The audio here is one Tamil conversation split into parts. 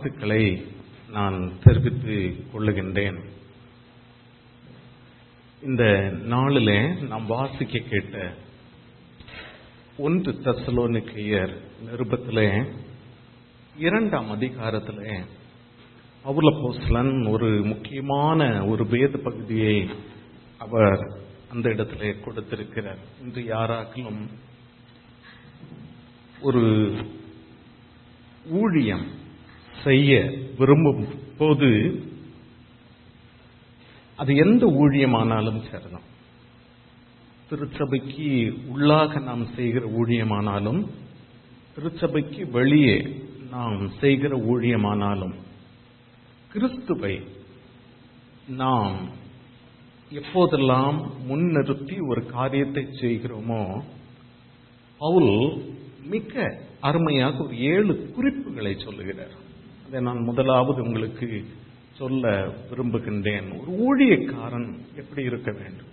வாழ்த்துக்களை நான் தெரிவித்துக் கொள்ளுகின்றேன் இந்த நாளிலே நாம் வாசிக்க கேட்ட ஒன்று தசலோனிக்கையர் நிருபத்திலே இரண்டாம் அதிகாரத்திலே பவுலப்போஸ்லன் ஒரு முக்கியமான ஒரு வேத பகுதியை அவர் அந்த இடத்திலே கொடுத்திருக்கிறார் இன்று யாராக்கிலும் ஒரு ஊழியம் செய்ய விரும்பும் போது அது எந்த ஊழியமானாலும் சரிதான் திருச்சபைக்கு உள்ளாக நாம் செய்கிற ஊழியமானாலும் திருச்சபைக்கு வெளியே நாம் செய்கிற ஊழியமானாலும் கிறிஸ்துவை நாம் எப்போதெல்லாம் முன்னிறுத்தி ஒரு காரியத்தை செய்கிறோமோ பவுல் மிக அருமையாக ஒரு ஏழு குறிப்புகளை சொல்லுகிறார் அதை நான் முதலாவது உங்களுக்கு சொல்ல விரும்புகின்றேன் ஒரு ஊழியக்காரன் எப்படி இருக்க வேண்டும்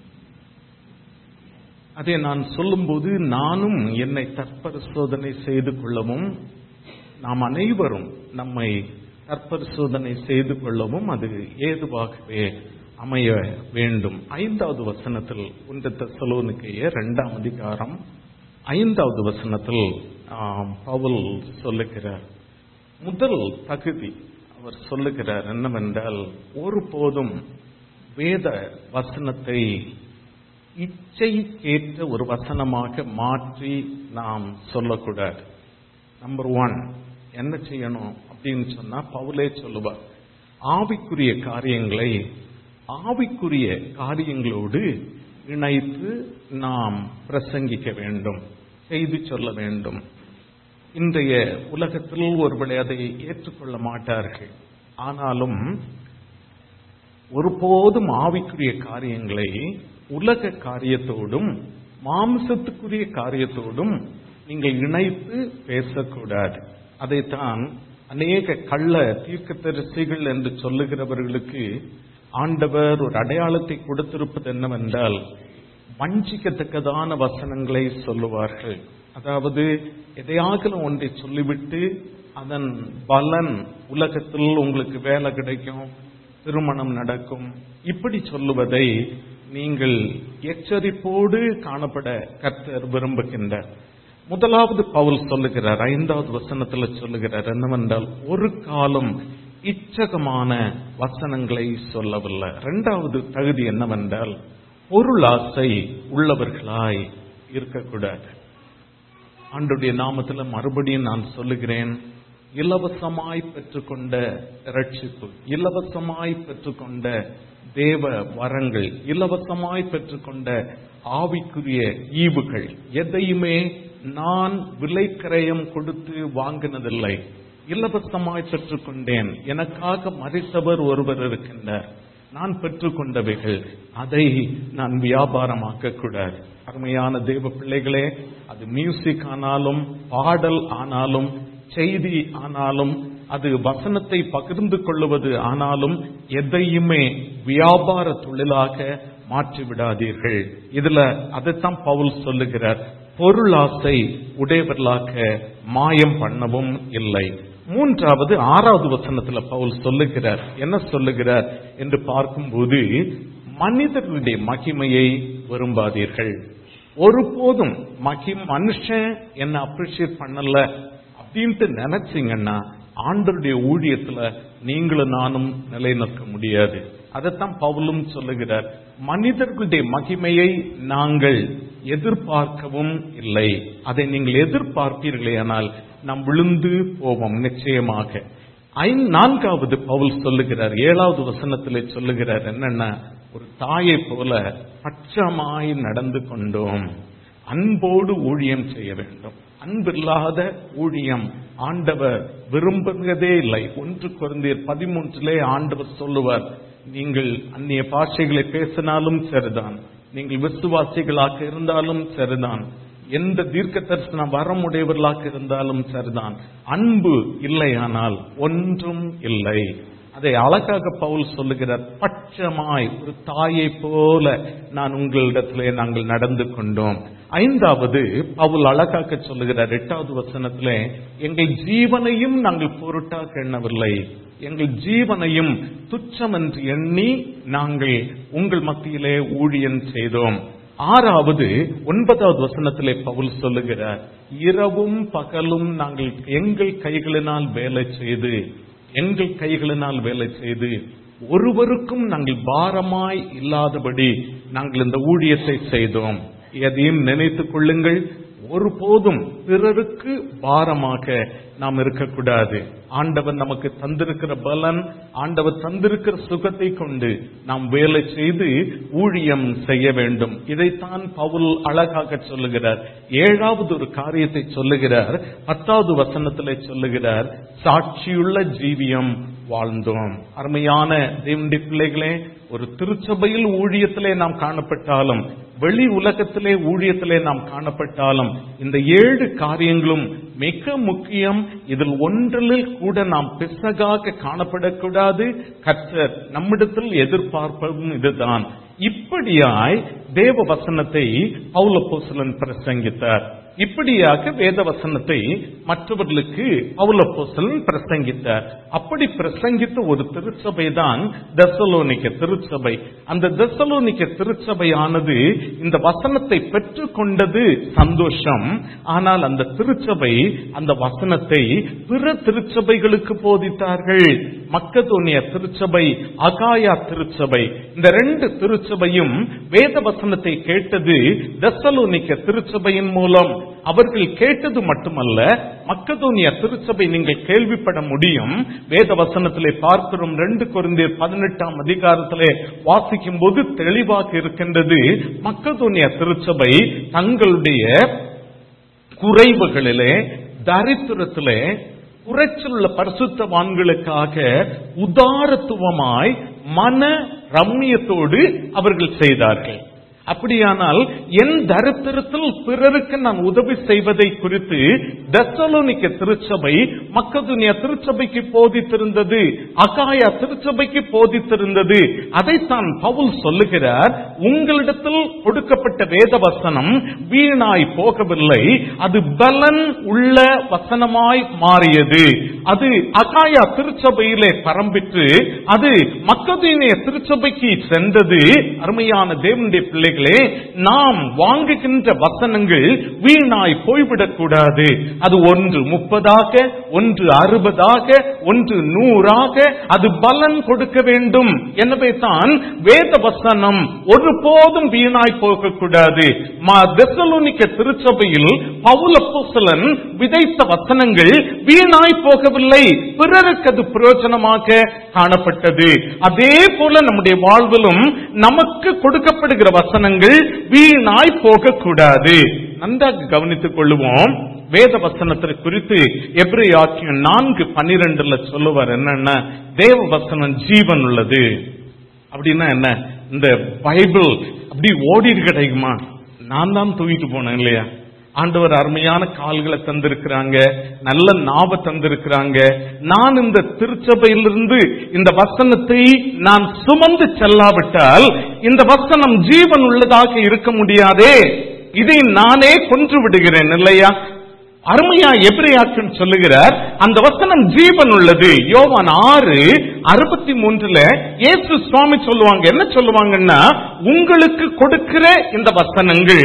அதை நான் சொல்லும்போது நானும் என்னை தற்பரிசோதனை செய்து கொள்ளவும் நாம் அனைவரும் நம்மை தற்பரிசோதனை செய்து கொள்ளவும் அது ஏதுவாகவே அமைய வேண்டும் ஐந்தாவது வசனத்தில் ஒன்று தசலோனுக்கைய இரண்டாம் அதிகாரம் ஐந்தாவது வசனத்தில் பவுல் சொல்லுகிறார் முதல் தகுதி அவர் சொல்லுகிறார் என்னவென்றால் ஒருபோதும் வேத வசனத்தை இச்சைக்கேற்ற ஒரு வசனமாக மாற்றி நாம் சொல்லக்கூடாது நம்பர் ஒன் என்ன செய்யணும் அப்படின்னு சொன்னா பவுலே சொல்லுவார் ஆவிக்குரிய காரியங்களை ஆவிக்குரிய காரியங்களோடு இணைத்து நாம் பிரசங்கிக்க வேண்டும் செய்தி சொல்ல வேண்டும் இன்றைய உலகத்தில் ஒருவேளை அதை ஏற்றுக்கொள்ள மாட்டார்கள் ஆனாலும் ஒருபோதும் ஆவிக்குரிய காரியங்களை உலக காரியத்தோடும் மாம்சத்துக்குரிய காரியத்தோடும் நீங்கள் இணைத்து பேசக்கூடாது அதைத்தான் அநேக கள்ள தீர்க்கதரிசிகள் என்று சொல்லுகிறவர்களுக்கு ஆண்டவர் ஒரு அடையாளத்தை கொடுத்திருப்பது என்னவென்றால் வஞ்சிக்கத்தக்கதான வசனங்களை சொல்லுவார்கள் அதாவது எதையாகலும் ஒன்றை சொல்லிவிட்டு அதன் பலன் உலகத்தில் உங்களுக்கு வேலை கிடைக்கும் திருமணம் நடக்கும் இப்படி சொல்லுவதை நீங்கள் எச்சரிப்போடு காணப்பட கர்த்தர் விரும்புகின்றார் முதலாவது பவுல் சொல்லுகிறார் ஐந்தாவது வசனத்தில் சொல்லுகிறார் என்னவென்றால் ஒரு காலம் இச்சகமான வசனங்களை சொல்லவில்லை இரண்டாவது தகுதி என்னவென்றால் பொருளாசை உள்ளவர்களாய் இருக்கக்கூடாது ஆண்டுடைய நாமத்தில் மறுபடியும் நான் சொல்லுகிறேன் இலவசமாய் பெற்றுக்கொண்ட ரட்சிப்பு இலவசமாய் பெற்றுக்கொண்ட தேவ வரங்கள் இலவசமாய் பெற்றுக்கொண்ட ஆவிக்குரிய ஈவுகள் எதையுமே நான் விலைக்கரையம் கொடுத்து வாங்கினதில்லை இலவசமாய் பெற்றுக்கொண்டேன் எனக்காக மறைத்தவர் ஒருவர் இருக்கின்றார் நான் பெற்றுக்கொண்டவைகள் அதை நான் வியாபாரமாக்க கூடாது அருமையான தேவ பிள்ளைகளே அது மியூசிக் ஆனாலும் பாடல் ஆனாலும் செய்தி ஆனாலும் அது வசனத்தை பகிர்ந்து கொள்ளுவது ஆனாலும் எதையுமே வியாபார தொழிலாக மாற்றி விடாதீர்கள் இதுல அதைத்தான் பவுல் சொல்லுகிறார் பொருளாசை உடையவர்களாக மாயம் பண்ணவும் இல்லை மூன்றாவது ஆறாவது வசனத்துல பவுல் சொல்லுகிறார் என்ன சொல்லுகிறார் என்று பார்க்கும்போது மனிதர்களுடைய மகிமையை விரும்பாதீர்கள் ஒருபோதும் மகி மனுஷன் என்ன அப்ரிஷியேட் பண்ணல அப்படின்ட்டு நினைச்சீங்கன்னா ஆண்டருடைய ஊழியத்துல நீங்களும் நானும் நிலைநிற்க முடியாது அதைத்தான் பவுலும் சொல்லுகிறார் மனிதர்களுடைய மகிமையை நாங்கள் எதிர்பார்க்கவும் இல்லை அதை நீங்கள் எதிர்பார்ப்பீர்களே ஆனால் நாம் விழுந்து போவோம் நிச்சயமாக நான்காவது பவுல் சொல்லுகிறார் ஏழாவது வசனத்திலே சொல்லுகிறார் என்னன்னா ஒரு தாயை போல பட்சமாய் நடந்து கொண்டோம் அன்போடு ஊழியம் செய்ய வேண்டும் அன்பில்லாத ஊழியம் ஆண்டவர் விரும்புவதே இல்லை ஒன்று குறைந்தீர் பதிமூன்றிலே ஆண்டவர் சொல்லுவார் நீங்கள் அந்நிய பாஷைகளை பேசினாலும் சரிதான் நீங்கள் விசுவாசிகளாக இருந்தாலும் சரிதான் எந்த தீர்க்க தரிசன வரமுடையவர்களாக இருந்தாலும் சரிதான் அன்பு இல்லையானால் ஒன்றும் இல்லை அதை அழகாக பவுல் சொல்லுகிறார் பட்சமாய் ஒரு தாயை போல நான் உங்களிடத்திலே நாங்கள் நடந்து கொண்டோம் ஐந்தாவது பவுல் அழகாக சொல்லுகிறார் எட்டாவது வசனத்திலே எங்கள் ஜீவனையும் நாங்கள் பொருட்டாக எண்ணவில்லை எங்கள் ஜீவனையும் துச்சம் என்று எண்ணி நாங்கள் உங்கள் மத்தியிலே ஊழியன் செய்தோம் ஆறாவது ஒன்பதாவது வசனத்திலே பவுல் சொல்லுகிறார் இரவும் பகலும் நாங்கள் எங்கள் கைகளினால் வேலை செய்து எங்கள் கைகளினால் வேலை செய்து ஒருவருக்கும் நாங்கள் பாரமாய் இல்லாதபடி நாங்கள் இந்த ஊழியத்தை செய்தோம் எதையும் நினைத்துக் கொள்ளுங்கள் ஒருபோதும் பிறருக்கு பாரமாக நாம் இருக்கக்கூடாது ஆண்டவர் நமக்கு தந்திருக்கிற பலன் ஆண்டவர் தந்திருக்கிற சுகத்தை கொண்டு நாம் வேலை செய்து ஊழியம் செய்ய வேண்டும் இதைத்தான் பவுல் அழகாக சொல்லுகிறார் ஏழாவது ஒரு காரியத்தை சொல்லுகிறார் பத்தாவது வசனத்திலே சொல்லுகிறார் சாட்சியுள்ள ஜீவியம் வாழ்ந்தோம் அருமையான தேவனுடைய பிள்ளைகளே ஒரு திருச்சபையில் ஊழியத்திலே நாம் காணப்பட்டாலும் வெளி உலகத்திலே ஊழியத்திலே நாம் காணப்பட்டாலும் இந்த ஏழு காரியங்களும் மிக முக்கியம் இதில் ஒன்றில் கூட நாம் பிசகாக காணப்படக்கூடாது கற்றர் நம்மிடத்தில் எதிர்பார்ப்பதும் இதுதான் இப்படியாய் தேவ வசனத்தை பௌலப்போசலன் பிரசங்கித்தார் இப்படியாக வேத வசனத்தை மற்றவர்களுக்கு பௌலப்போசலன் பிரசங்கித்தார் அப்படி பிரசங்கித்த ஒரு திருச்சபை தான் தெசலோனிக்க திருச்சபை அந்த தெசலோனிக்க திருச்சபையானது இந்த வசனத்தை பெற்றுக்கொண்டது சந்தோஷம் ஆனால் அந்த திருச்சபை அந்த வசனத்தை பிற திருச்சபைகளுக்கு போதித்தார்கள் மக்கதோனிய திருச்சபை அகாயா திருச்சபை இந்த ரெண்டு திருச்சபையும் வேத வசனத்தை கேட்டது தெசலோனிக்க திருச்சபையின் மூலம் அவர்கள் கேட்டது மட்டுமல்ல மக்கதோனிய திருச்சபை நீங்கள் கேள்விப்பட முடியும் வேத வசனத்திலே பார்க்கிறோம் ரெண்டு குருந்தியர் பதினெட்டாம் அதிகாரத்திலே வாசிக்கும் போது தெளிவாக இருக்கின்றது மக்கதோனிய திருச்சபை தங்களுடைய குறைவுகளிலே தரித்திரத்திலே குறைச்சலுள்ள பரிசுத்தவான்களுக்காக உதாரத்துவமாய் மன ரம்மியத்தோடு அவர்கள் செய்தார்கள் அப்படியானால் என் தரித்திரத்தில் பிறருக்கு நான் உதவி செய்வதை குறித்து தசலோனிக்க திருச்சபை மக்கதுனிய திருச்சபைக்கு போதித்திருந்தது அகாயா திருச்சபைக்கு போதித்திருந்தது அதைத்தான் பவுல் சொல்லுகிறார் உங்களிடத்தில் கொடுக்கப்பட்ட வேத வசனம் வீணாய் போகவில்லை அது பலன் உள்ள வசனமாய் மாறியது அது அகாயா திருச்சபையிலே பரம்பிட்டு அது மக்கதுனிய திருச்சபைக்கு சென்றது அருமையான தேவனுடைய பிள்ளைகள் பிள்ளைகளே நாம் வாங்குகின்ற வசனங்கள் வீணாய் போய்விடக் கூடாது அது ஒன்று முப்பதாக ஒன்று அறுபதாக ஒன்று நூறாக அது பலன் கொடுக்க வேண்டும் எனவே தான் வேத வசனம் ஒருபோதும் வீணாய் போகக்கூடாது தெசலோனிக்க திருச்சபையில் பவுலப்போசலன் விதைத்த வசனங்கள் வீணாய் போகவில்லை பிறருக்கு அது பிரயோஜனமாக காணப்பட்டது அதே போல நம்முடைய வாழ்விலும் நமக்கு கொடுக்கப்படுகிற வசனங்கள் வீணாய் போகக்கூடாது நன்றாக கவனித்துக் கொள்ளுவோம் வேத வசனத்தை குறித்து எப்ரி ஆக்கியம் நான்கு பன்னிரெண்டுல சொல்லுவார் என்னன்னா தேவ வசனம் ஜீவன் உள்ளது அப்படின்னா என்ன இந்த பைபிள் அப்படி ஓடிட்டு கிடைக்குமா நான் தான் தூக்கிட்டு போனேன் இல்லையா ஆண்டவர் அருமையான கால்களை தந்திருக்கிறாங்க நல்ல நாவ தந்திருக்கிறாங்க நான் இந்த திருச்சபையிலிருந்து இந்த வசனத்தை நான் சுமந்து செல்லாவிட்டால் இந்த வசனம் ஜீவன் உள்ளதாக இருக்க முடியாதே இதை நானே கொன்று விடுகிறேன் இல்லையா அருமையா எபிரியாக்கன் சொல்லுகிறார் அந்த வசனம் ஜீவன் உள்ளது யோவான் ஆறு அறுபத்தி மூன்றுல இயேசு சுவாமி சொல்லுவாங்க என்ன சொல்லுவாங்கன்னா உங்களுக்கு கொடுக்கிற இந்த வசனங்கள்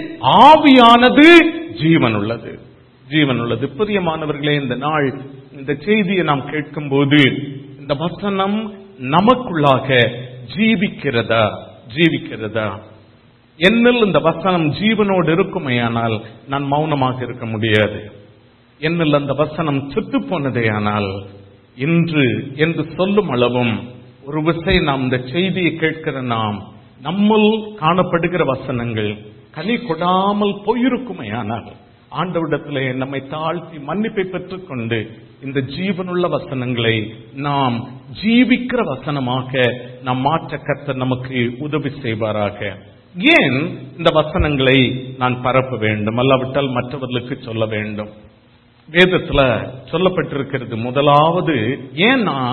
ஆவியானது ஜீவன் உள்ளது ஜீவன் உள்ளது பிரியமானவர்களே இந்த நாள் இந்த செய்தியை நாம் கேட்கும் போது இந்த வசனம் நமக்குள்ளாக ஜீவிக்கிறதா ஜீவிக்கிறதா என்னில் இந்த வசனம் ஜீவனோடு இருக்குமேயானால் நான் மௌனமாக இருக்க முடியாது என்னில் அந்த வசனம் செத்து போனதேயானால் இன்று என்று சொல்லும் அளவும் ஒரு விசை நாம் இந்த செய்தியை கேட்கிற நாம் நம்முள் காணப்படுகிற வசனங்கள் கனி கொடாமல் போயிருக்குமேயானால் ஆண்டவிடத்திலே நம்மை தாழ்த்தி மன்னிப்பை பெற்றுக்கொண்டு இந்த ஜீவனுள்ள வசனங்களை நாம் ஜீவிக்கிற வசனமாக நாம் மாற்ற கர்த்தர் நமக்கு உதவி செய்வாராக ஏன் இந்த வசனங்களை நான் பரப்ப வேண்டும் அல்லாவிட்டால் மற்றவர்களுக்கு சொல்ல வேண்டும் வேதத்துல சொல்லப்பட்டிருக்கிறது முதலாவது ஏன்னா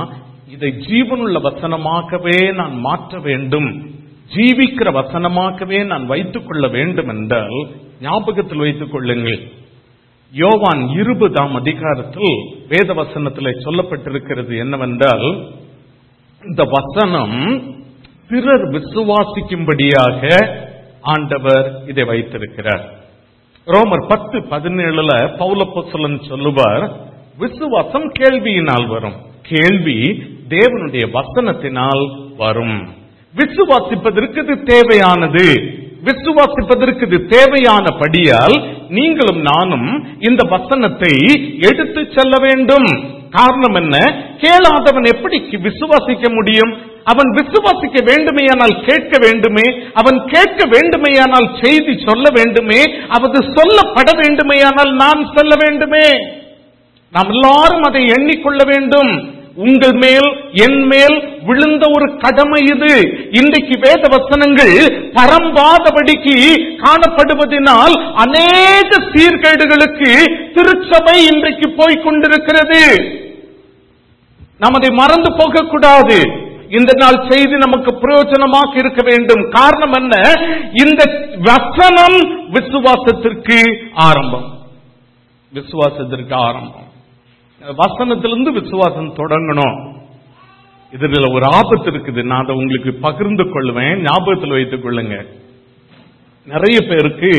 இதை ஜீவனுள்ள வசனமாகவே நான் மாற்ற வேண்டும் ஜீவிக்கிற வசனமாகவே நான் வைத்துக் கொள்ள வேண்டும் என்றால் ஞாபகத்தில் வைத்துக் கொள்ளுங்கள் யோவான் இருபதாம் அதிகாரத்தில் வேத வசனத்தில் சொல்லப்பட்டிருக்கிறது என்னவென்றால் இந்த வசனம் பிறர் விசுவாசிக்கும்படியாக ஆண்டவர் இதை வைத்திருக்கிறார் ரோமர் பத்து பதினேழுல பௌலப்பொசலன் சொல்லுவார் விசுவாசம் கேள்வியினால் வரும் கேள்வி தேவனுடைய வசனத்தினால் வரும் விசுவாசிப்பதற்கு இது தேவையானது விசுவாசிப்பதற்கு இது தேவையானபடியால் நீங்களும் நானும் இந்த வசனத்தை எடுத்து செல்ல வேண்டும் காரணம் என்ன கேளாதவன் எப்படி விசுவாசிக்க முடியும் அவன் விசுவாசிக்க வேண்டுமேயானால் கேட்க வேண்டுமே அவன் கேட்க வேண்டுமேயானால் செய்தி சொல்ல வேண்டுமே அவது சொல்லப்பட வேண்டுமேயானால் நான் சொல்ல வேண்டுமே நாம் எல்லாரும் அதை எண்ணிக்கொள்ள வேண்டும் உங்கள் மேல் என் மேல் விழுந்த ஒரு கடமை இது இன்றைக்கு வேத வசனங்கள் பரம்பாதபடிக்கு காணப்படுவதனால் அநேக சீர்கேடுகளுக்கு திருச்சபை இன்றைக்கு போய்க் கொண்டிருக்கிறது நாம் அதை மறந்து போகக்கூடாது இந்த நாள் செய்தி நமக்கு பிரயோஜனமாக இருக்க வேண்டும் காரணம் என்ன இந்த வசனம் விசுவாசத்திற்கு ஆரம்பம் விசுவாசத்திற்கு ஆரம்பம் வசனத்திலிருந்து விசுவாசம் தொடங்கணும் இதுல ஒரு ஆபத்து இருக்குது நான் அதை உங்களுக்கு பகிர்ந்து கொள்வேன் ஞாபகத்தில் வைத்துக் கொள்ளுங்க நிறைய பேருக்கு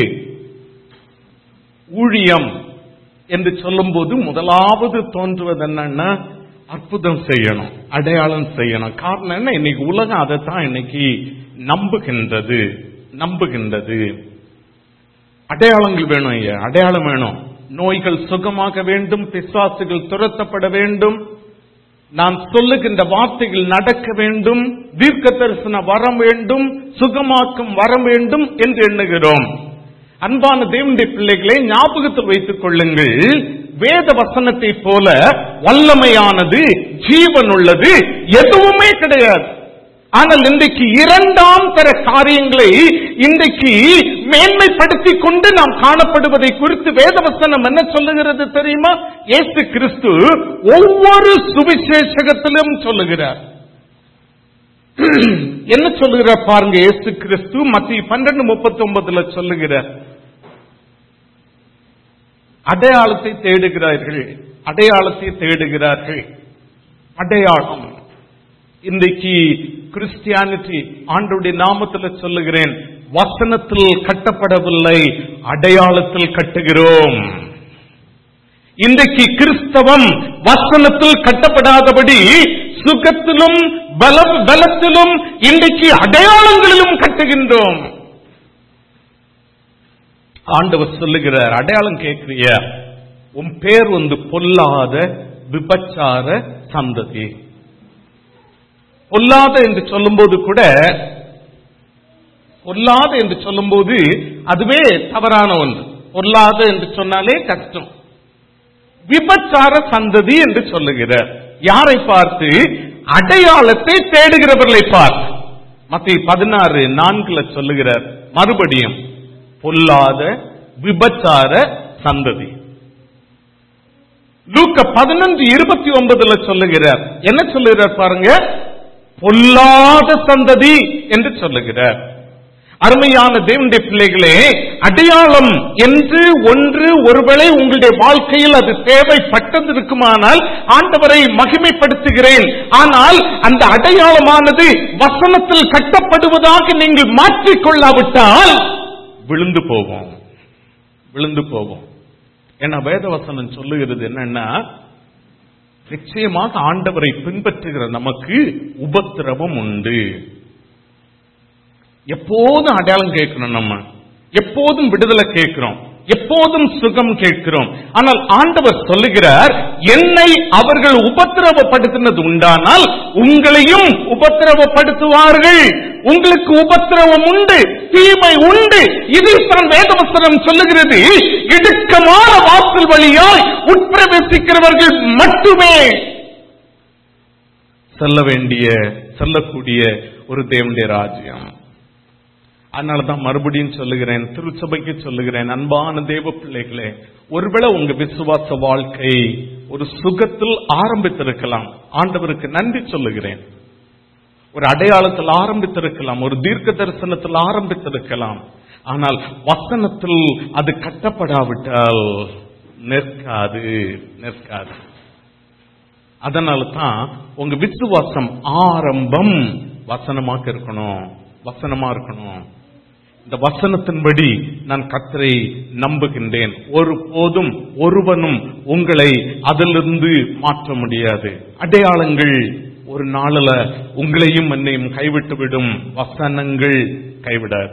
ஊழியம் என்று சொல்லும்போது முதலாவது தோன்றுவது என்னன்னா அற்புதம் செய்யணும் அடையாளம் செய்யணும் காரணம் என்ன இன்னைக்கு உலகம் அதைத்தான் இன்னைக்கு நம்புகின்றது நம்புகின்றது அடையாளங்கள் வேணும் ஐயா அடையாளம் வேணும் நோய்கள் சுகமாக வேண்டும் பிசாசுகள் துரத்தப்பட வேண்டும் நான் சொல்லுகின்ற வார்த்தைகள் நடக்க வேண்டும் தீர்க்க தரிசன வரம் வேண்டும் சுகமாக்கும் வரம் வேண்டும் என்று எண்ணுகிறோம் அன்பான தேவனுடைய பிள்ளைகளை ஞாபகத்தில் வைத்துக் கொள்ளுங்கள் வேத வசனத்தை போல வல்லமையானது ஜீவன் உள்ளது எதுவுமே கிடையாது ஆனால் இன்றைக்கு இரண்டாம் தர காரியங்களை இன்றைக்கு மேன்மைப்படுத்திக் கொண்டு நாம் காணப்படுவதை குறித்து வேதவசனம் என்ன சொல்லுகிறது தெரியுமா இயேசு கிறிஸ்து ஒவ்வொரு சுவிசேஷகத்திலும் சொல்லுகிறார் என்ன சொல்லுகிறார் பாருங்க இயேசு கிறிஸ்து மத்திய பன்னெண்டு முப்பத்தி ஒன்பதுல சொல்லுகிறார் அடையாளத்தை தேடுகிறார்கள் அடையாளத்தை தேடுகிறார்கள் அடையாளம் இன்றைக்கு கிறிஸ்டியானிட்டி ஆண்டுடைய நாமத்தில் சொல்லுகிறேன் வசனத்தில் கட்டப்படவில்லை அடையாளத்தில் கட்டுகிறோம் இன்றைக்கு கிறிஸ்தவம் வசனத்தில் கட்டப்படாதபடி சுகத்திலும் பல பலத்திலும் இன்றைக்கு அடையாளங்களிலும் கட்டுகின்றோம் ஆண்டவர் சொல்லுகிறார் அடையாளம் கேட்கிறிய உன் பேர் வந்து பொல்லாத விபச்சார சந்ததி பொல்லாத என்று சொல்லும்போது கூட பொல்லாத என்று சொல்லும்போது அதுவே தவறான ஒன்று பொல்லாத என்று சொன்னாலே கஷ்டம் விபச்சார சந்ததி என்று சொல்லுகிறார் யாரை பார்த்து அடையாளத்தை தேடுகிறவர்களை பார்த்து மத்திய பதினாறு நான்குல சொல்லுகிறார் மறுபடியும் பொல்லாத விபச்சார சந்ததி லூக்க பதினொன்று இருபத்தி ஒன்பதுல சொல்லுகிறார் என்ன சொல்லுகிறார் பாருங்க பொல்லாத சந்ததி என்று சொல்லுகிறார் அருமையான தேவனுடைய பிள்ளைகளே அடையாளம் என்று ஒன்று ஒருவேளை உங்களுடைய வாழ்க்கையில் அது தேவைப்பட்டது இருக்குமானால் ஆண்டவரை மகிமைப்படுத்துகிறேன் ஆனால் அந்த அடையாளமானது வசனத்தில் கட்டப்படுவதாக நீங்கள் மாற்றிக்கொள்ளாவிட்டால் விழுந்து போவோம் விழுந்து போவோம் ஏன்னா வேதவசனம் சொல்லுகிறது என்னன்னா நிச்சயமாக ஆண்டவரை பின்பற்றுகிற நமக்கு உபத்திரவம் உண்டு எப்போதும் அடையாளம் கேட்கணும் நம்ம எப்போதும் விடுதலை கேட்கிறோம் எப்போதும் சுகம் கேட்கிறோம் ஆனால் ஆண்டவர் சொல்லுகிறார் என்னை அவர்கள் உபத்திரவப்படுத்தினது உண்டானால் உங்களையும் உபத்திரவப்படுத்துவார்கள் உங்களுக்கு உபத்திரவம் உண்டு தீமை உண்டு இதைத்தான் வேதவசனம் சொல்லுகிறது இடுக்கமான வாசல் வழியாய் உட்பிரவேசிக்கிறவர்கள் மட்டுமே செல்ல வேண்டிய செல்லக்கூடிய ஒரு தேவனுடைய ராஜ்யம் அதனாலதான் மறுபடியும் சொல்லுகிறேன் திருச்சபைக்கு சொல்லுகிறேன் அன்பான தேவ பிள்ளைகளே ஒருவேளை உங்க விசுவாச வாழ்க்கை ஒரு சுகத்தில் ஆரம்பித்திருக்கலாம் ஆண்டவருக்கு நன்றி சொல்லுகிறேன் ஒரு அடையாளத்தில் ஆரம்பித்திருக்கலாம் ஒரு தீர்க்க தரிசனத்தில் ஆரம்பித்திருக்கலாம் ஆனால் வசனத்தில் அது கட்டப்படாவிட்டால் நிற்காது நிற்காது அதனால தான் உங்க விசுவாசம் ஆரம்பம் வசனமாக இருக்கணும் வசனமா இருக்கணும் இந்த வசனத்தின்படி நான் கத்தரை நம்புகின்றேன் ஒருபோதும் ஒருவனும் உங்களை அதிலிருந்து மாற்ற முடியாது அடையாளங்கள் ஒரு நாளில் உங்களையும் என்னையும் கைவிட்டு விடும் வசனங்கள் கைவிடாது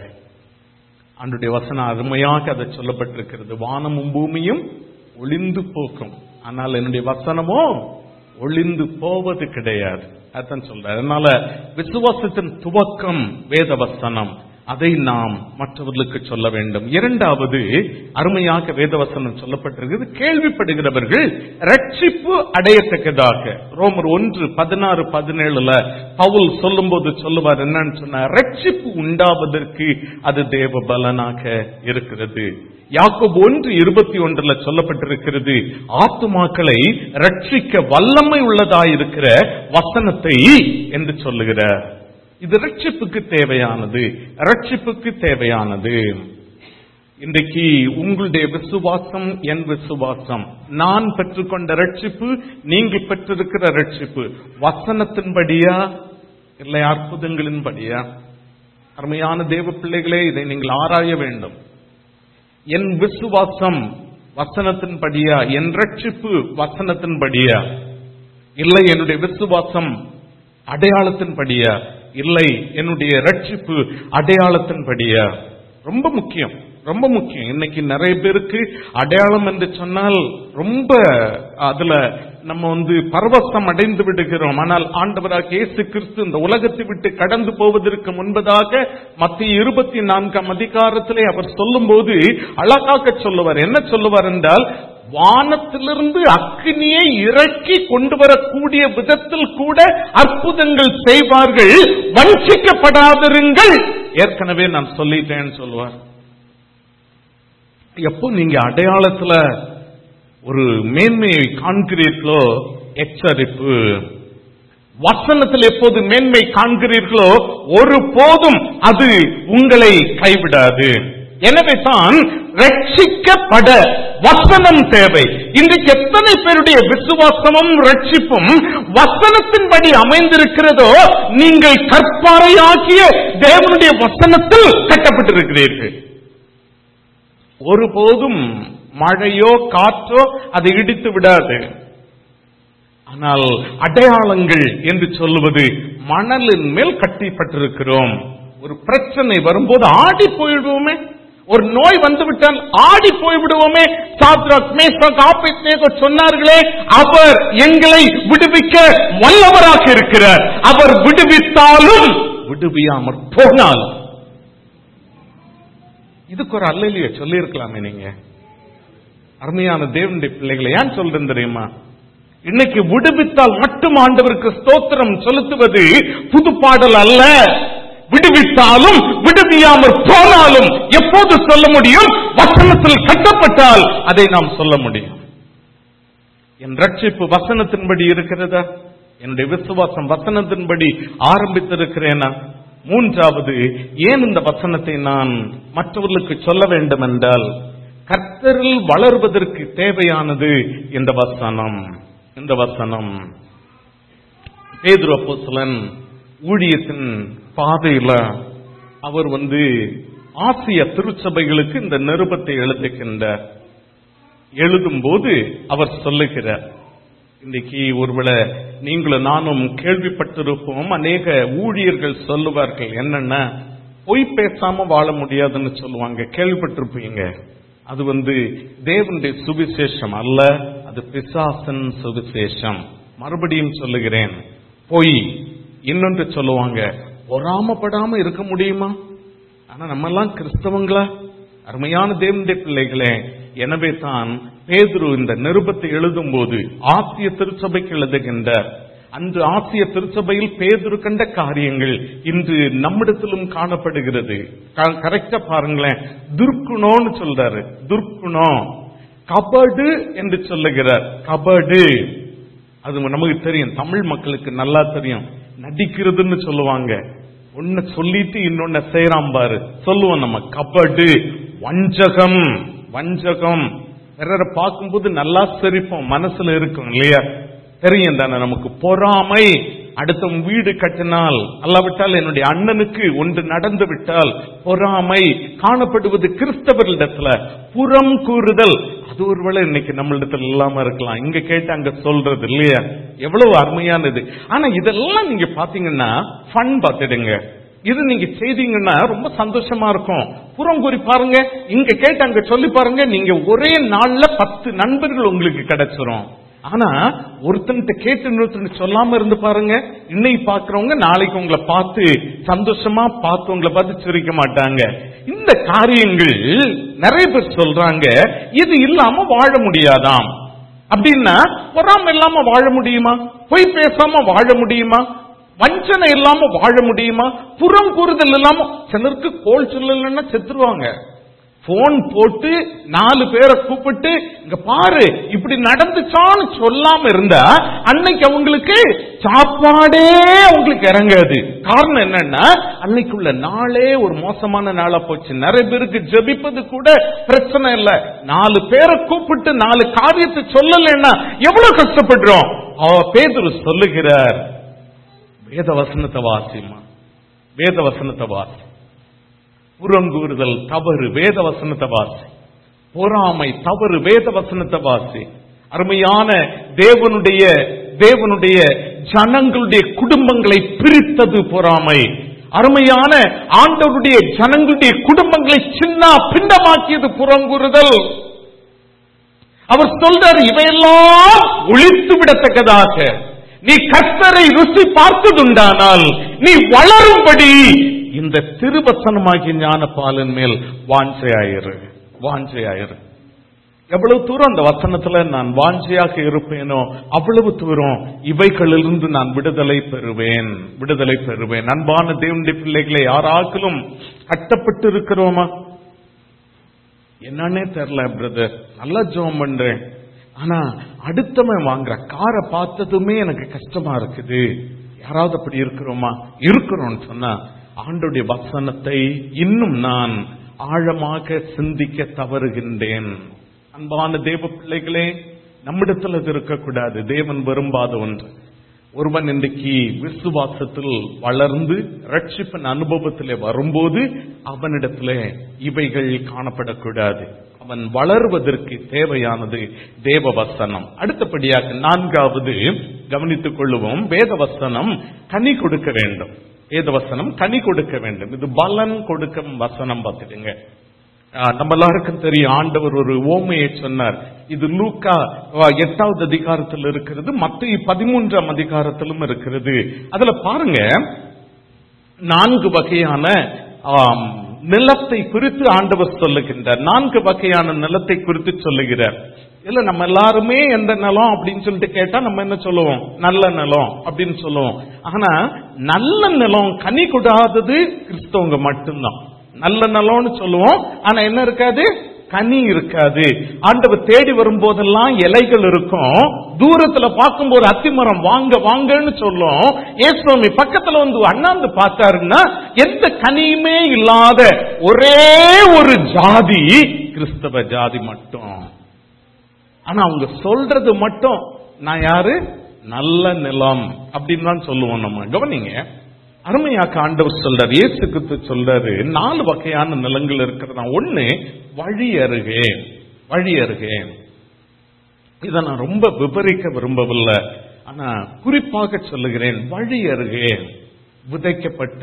அன்றைய வசனம் அருமையாக அதை சொல்லப்பட்டிருக்கிறது வானமும் பூமியும் ஒளிந்து போக்கும் ஆனால் என்னுடைய வசனமோ ஒளிந்து போவது கிடையாது அதான் சொல்ற அதனால விசுவாசத்தின் துவக்கம் வேத வசனம் அதை நாம் மற்றவர்களுக்கு சொல்ல வேண்டும் இரண்டாவது அருமையாக வேதவசனம் சொல்லப்பட்டிருக்கிறது கேள்விப்படுகிறவர்கள் ரட்சிப்பு அடையத்தக்கதாக ரோமர் ஒன்று பதினாறு பதினேழுல பவுல் சொல்லும்போது சொல்லுவார் என்னன்னு சொன்ன ரட்சிப்பு உண்டாவதற்கு அது தேவ பலனாக இருக்கிறது யாக்கோப் ஒன்று இருபத்தி ஒன்றுல சொல்லப்பட்டிருக்கிறது ஆத்துமாக்களை ரட்சிக்க வல்லமை உள்ளதாயிருக்கிற வசனத்தை என்று சொல்லுகிறார் இது ரட்சிப்புக்கு தேவையானது ரட்சிப்புக்கு தேவையானது இன்றைக்கு உங்களுடைய விசுவாசம் என் விசுவாசம் நான் பெற்றுக்கொண்ட ரட்சிப்பு நீங்க பெற்றிருக்கிற ரட்சிப்பு வசனத்தின்படியா இல்லை அற்புதங்களின்படியா அருமையான தேவ பிள்ளைகளே இதை நீங்கள் ஆராய வேண்டும் என் விசுவாசம் வசனத்தின்படியா என் ரட்சிப்பு வசனத்தின்படியா இல்லை என்னுடைய விசுவாசம் அடையாளத்தின்படியா இல்லை என்னுடைய ரட்சிப்பு அடையாளத்தின்படியா ரொம்ப முக்கியம் ரொம்ப முக்கியம் இன்னைக்கு நிறைய பேருக்கு அடையாளம் என்று சொன்னால் ரொம்ப அதுல நம்ம வந்து பரவசம் அடைந்து விடுகிறோம் ஆனால் ஆண்டவராக இயேசு கிறிஸ்து இந்த உலகத்தை விட்டு கடந்து போவதற்கு முன்பதாக மத்திய இருபத்தி நான்காம் அதிகாரத்திலே அவர் சொல்லும்போது அழகாக சொல்லுவார் என்ன சொல்லுவார் என்றால் வானத்திலிருந்து அக்னியை இறக்கி கொண்டு வரக்கூடிய விதத்தில் கூட அற்புதங்கள் செய்வார்கள் வஞ்சிக்கப்படாதிருங்கள் ஏற்கனவே நான் சொல்லிட்டேன்னு சொல்லுவார் எப்போ நீங்க அடையாளத்துல ஒரு மேன்மையை காண்கிறீர்களோ எச்சரிப்பு வசனத்தில் எப்போது மேன்மை காண்கிறீர்களோ ஒரு போதும் அது உங்களை கைவிடாது எனவே தான் ரட்சிக்கப்பட வசனம் தேவை இன்றைக்கு எத்தனை பேருடைய விசுவாசமும் ரட்சிப்பும் வசனத்தின்படி அமைந்திருக்கிறதோ நீங்கள் கற்பாறையாகிய தேவனுடைய வசனத்தில் கட்டப்பட்டிருக்கிறீர்கள் ஒருபோதும் மழையோ காற்றோ அதை இடித்து விடாது ஆனால் அடையாளங்கள் என்று சொல்லுவது மணலின் மேல் கட்டிப்பட்டிருக்கிறோம் ஒரு பிரச்சனை வரும்போது ஆடி போயிடுவோமே ஒரு நோய் வந்துவிட்டால் ஆடி போய்விடுவோமே சாத்ராக் மேசாக் ஆபேத்நேகோ சொன்னார்களே அவர் எங்களை விடுவிக்க வல்லவராக இருக்கிறார் அவர் விடுவித்தாலும் விடுவியாமற் போனால் இதுக்கு ஒரு அல்லையிலேயே சொல்லி இருக்கலாமே நீங்க அருமையான தேவனுடைய பிள்ளைகளை ஏன் சொல்றேன் தெரியுமா இன்னைக்கு விடுவித்தால் மட்டும் ஆண்டவருக்கு ஸ்தோத்திரம் செலுத்துவது புது பாடல் அல்ல விடுவித்தாலும் விடுவியாமற் போனாலும் எப்போது சொல்ல முடியும் வசனத்தில் கட்டப்பட்டால் அதை நாம் சொல்ல முடியும் என் ரட்சிப்பு வசனத்தின்படி இருக்கிறதா என்னுடைய விசுவாசம் வசனத்தின்படி ஆரம்பித்திருக்கிறேனா மூன்றாவது ஏன் இந்த வசனத்தை நான் மற்றவர்களுக்கு சொல்ல வேண்டும் என்றால் கர்த்தரில் வளர்வதற்கு தேவையானது இந்த வசனம் இந்த வசனம் பேதுரு அப்போஸ்தலன் ஊழியத்தின் பாதையில அவர் வந்து ஆசிய திருச்சபைகளுக்கு இந்த நிருபத்தை எழுதுகின்றார் எழுதும்போது அவர் சொல்லுகிறார் இன்னைக்கு ஒருவேளை நீங்களும் நானும் கேள்விப்பட்டிருப்போம் அநேக ஊழியர்கள் சொல்லுவார்கள் என்னென்ன பொய் பேசாம வாழ முடியாதுன்னு சொல்லுவாங்க கேள்விப்பட்டிருப்பீங்க அது வந்து தேவனுடைய சுவிசேஷம் அல்ல அது பிசாசன் சுவிசேஷம் மறுபடியும் சொல்லுகிறேன் பொய் இன்னொன்று சொல்லுவாங்க பொறாமப்படாம இருக்க முடியுமா ஆனா நம்ம எல்லாம் கிறிஸ்தவங்களா அருமையான தேவனுடைய பிள்ளைகளே எனவே தான் பேதுரு இந்த நிருபத்தை எழுதும் போது ஆசிய திருச்சபைக்கு எழுதுகின்றார் அன்று ஆசிய திருச்சபையில் பேதுரு கண்ட காரியங்கள் இன்று நம்மிடத்திலும் காணப்படுகிறது கரெக்டா பாருங்களேன் துர்க்குணோன்னு சொல்றாரு துர்க்குணம் கபடு என்று சொல்லுகிறார் கபடு அது நமக்கு தெரியும் தமிழ் மக்களுக்கு நல்லா தெரியும் நடிக்கிறதுன்னு சொல்லுவாங்க ஒன்ன சொல்லிட்டு இன்னொன்ன செய்யறான் பாரு சொல்லுவோம் நம்ம கபடு வஞ்சகம் வஞ்சகம் பிறரை பார்க்கும்போது நல்லா சிரிப்போம் மனசுல இருக்கும் இல்லையா தெரியும் தானே நமக்கு பொறாமை அடுத்த வீடு கட்டினால் அல்லாவிட்டால் என்னுடைய அண்ணனுக்கு ஒன்று நடந்து விட்டால் பொறாமை காணப்படுவது கிறிஸ்தவர்களிடத்துல புறம் கூறுதல் அது ஒருவேளை இன்னைக்கு நம்மளிடத்துல இல்லாம இருக்கலாம் இங்க கேட்டு அங்க சொல்றது இல்லையா எவ்வளவு அருமையானது ஆனா இதெல்லாம் நீங்க பாத்தீங்கன்னா ஃபன் பார்த்துடுங்க இது நீங்க செய்தீங்கன்னா ரொம்ப சந்தோஷமா இருக்கும் புறம் கூறி பாருங்க இங்க கேட்டு அங்க சொல்லி பாருங்க நீங்க ஒரே நாள்ல பத்து நண்பர்கள் உங்களுக்கு கிடைச்சிரும் ஆனா ஒருத்தன்ட்ட கேட்டு இன்னொருத்தன் சொல்லாம இருந்து பாருங்க இன்னைக்கு பாக்குறவங்க நாளைக்கு உங்களை பார்த்து சந்தோஷமா பார்த்து உங்களை பார்த்து சிரிக்க மாட்டாங்க இந்த காரியங்கள் நிறைய பேர் சொல்றாங்க இது இல்லாம வாழ முடியாதாம் அப்படின்னா பொறாம இல்லாம வாழ முடியுமா பொய் பேசாம வாழ முடியுமா வஞ்சனை இல்லாம வாழ முடியுமா புறம் கூறுதல் இல்லாம சிலருக்கு கோல் சொல்லலன்னா செத்துருவாங்க போன் போட்டு நாலு பேரை கூப்பிட்டு இங்க பாரு இப்படி நடந்துச்சான்னு சொல்லாம இருந்தா அன்னைக்கு அவங்களுக்கு சாப்பாடே அவங்களுக்கு இறங்காது காரணம் என்னன்னா அன்னைக்குள்ள நாளே ஒரு மோசமான நாளா போச்சு நிறைய பேருக்கு ஜெபிப்பது கூட பிரச்சனை இல்ல நாலு பேரை கூப்பிட்டு நாலு காரியத்தை சொல்லலைன்னா எவ்வளவு கஷ்டப்படுறோம் பேதுரு சொல்லுகிறார் வேத வசனத்தை வாசிமா வேத வசனத்தை வாசி புறங்கூறுதல் தவறு வேத வசனத்தை வாசி பொறாமை தவறு வேத வசனத்தை வாசி அருமையான தேவனுடைய தேவனுடைய ஜனங்களுடைய குடும்பங்களை பிரித்தது பொறாமை அருமையான ஆண்டவருடைய ஜனங்களுடைய குடும்பங்களை சின்ன பிண்டமாக்கியது புறங்கூறுதல் அவர் சொல்றார் இவையெல்லாம் ஒழித்து விடத்தக்கதாக நீ கர்த்தரை ருசி பார்த்ததுண்டானால் நீ வளரும்படி இந்த திருவசனமாகிய ஞான பாலன் மேல் வாஞ்சையாயிரு வாஞ்சையாயிரு எவ்வளவு தூரம் அந்த வசனத்துல நான் வாஞ்சையாக இருப்பேனோ அவ்வளவு தூரம் இவைகளிலிருந்து நான் விடுதலை பெறுவேன் விடுதலை பெறுவேன் அன்பான தேவனுடைய பிள்ளைகளை யாராக்கிலும் கட்டப்பட்டு இருக்கிறோமா என்னன்னே தெரியல பிரதர் நல்லா ஜோம் பண்றேன் ஆனா அடுத்தவன் வாங்குற காரை பார்த்ததுமே எனக்கு கஷ்டமா இருக்குது யாராவது அப்படி இருக்கிறோமா இருக்கிறோம்னு சொன்னா ஆண்டுடைய வசனத்தை இன்னும் நான் ஆழமாக சிந்திக்க தவறுகின்றேன் அன்பான தேவ பிள்ளைகளே நம்மிடத்தில் அது இருக்கக்கூடாது தேவன் விரும்பாத ஒன்று ஒருவன் இன்றைக்கு விசுவாசத்தில் வளர்ந்து ரட்சிப்பின் அனுபவத்திலே வரும்போது அவனிடத்திலே இவைகள் காணப்படக்கூடாது அவன் வளர்வதற்கு தேவையானது தேவ வசனம் அடுத்தபடியாக நான்காவது கவனித்துக் கொள்ளுவோம் வேத வசனம் கனி கொடுக்க வேண்டும் வேத வசனம் கனி கொடுக்க வேண்டும் இது பலன் கொடுக்கும் வசனம் பார்த்துடுங்க நம்ம எல்லாருக்கும் தெரியும் ஆண்டவர் ஒரு ஓமையை சொன்னார் இது லூக்கா எட்டாவது அதிகாரத்தில் இருக்கிறது மத்த பதிமூன்றாம் அதிகாரத்திலும் இருக்கிறது அதுல பாருங்க நான்கு வகையான நிலத்தை குறித்து ஆண்டவர் சொல்லுகின்றார் நான்கு வகையான நிலத்தை குறித்து சொல்லுகிறார் இல்ல நம்ம எல்லாருமே எந்த நிலம் அப்படின்னு சொல்லிட்டு கேட்டா நம்ம என்ன சொல்லுவோம் நல்ல நிலம் அப்படின்னு சொல்லுவோம் ஆனா நல்ல நிலம் கனி கொடாதது கிறிஸ்தவங்க மட்டும்தான் நல்ல நிலம்னு சொல்லுவோம் ஆனா என்ன இருக்காது கனி இருக்காது ஆண்டவர் தேடி வரும்போதெல்லாம் இலைகள் இருக்கும் தூரத்துல பார்க்கும்போது அத்திமரம் வாங்க வாங்கன்னு சொல்லும் ஏசுவாமி பக்கத்துல வந்து அண்ணாந்து பார்த்தாருன்னா எந்த கனியுமே இல்லாத ஒரே ஒரு ஜாதி கிறிஸ்தவ ஜாதி மட்டும் ஆனா அவங்க சொல்றது மட்டும் நான் யாரு நல்ல நிலம் அப்படின்னு தான் சொல்லுவோம் நம்ம கவனிங்க அருமையாக்க ஆண்டவர் சொல்றாரு இயேசு கிறிஸ்து சொல்றாரு நாலு வகையான நிலங்கள் இருக்கிறதா ஒண்ணு வழி அருகே வழி அருகே இதை நான் ரொம்ப விபரிக்க விரும்பவில்லை ஆனா குறிப்பாக சொல்லுகிறேன் வழி அருகே விதைக்கப்பட்ட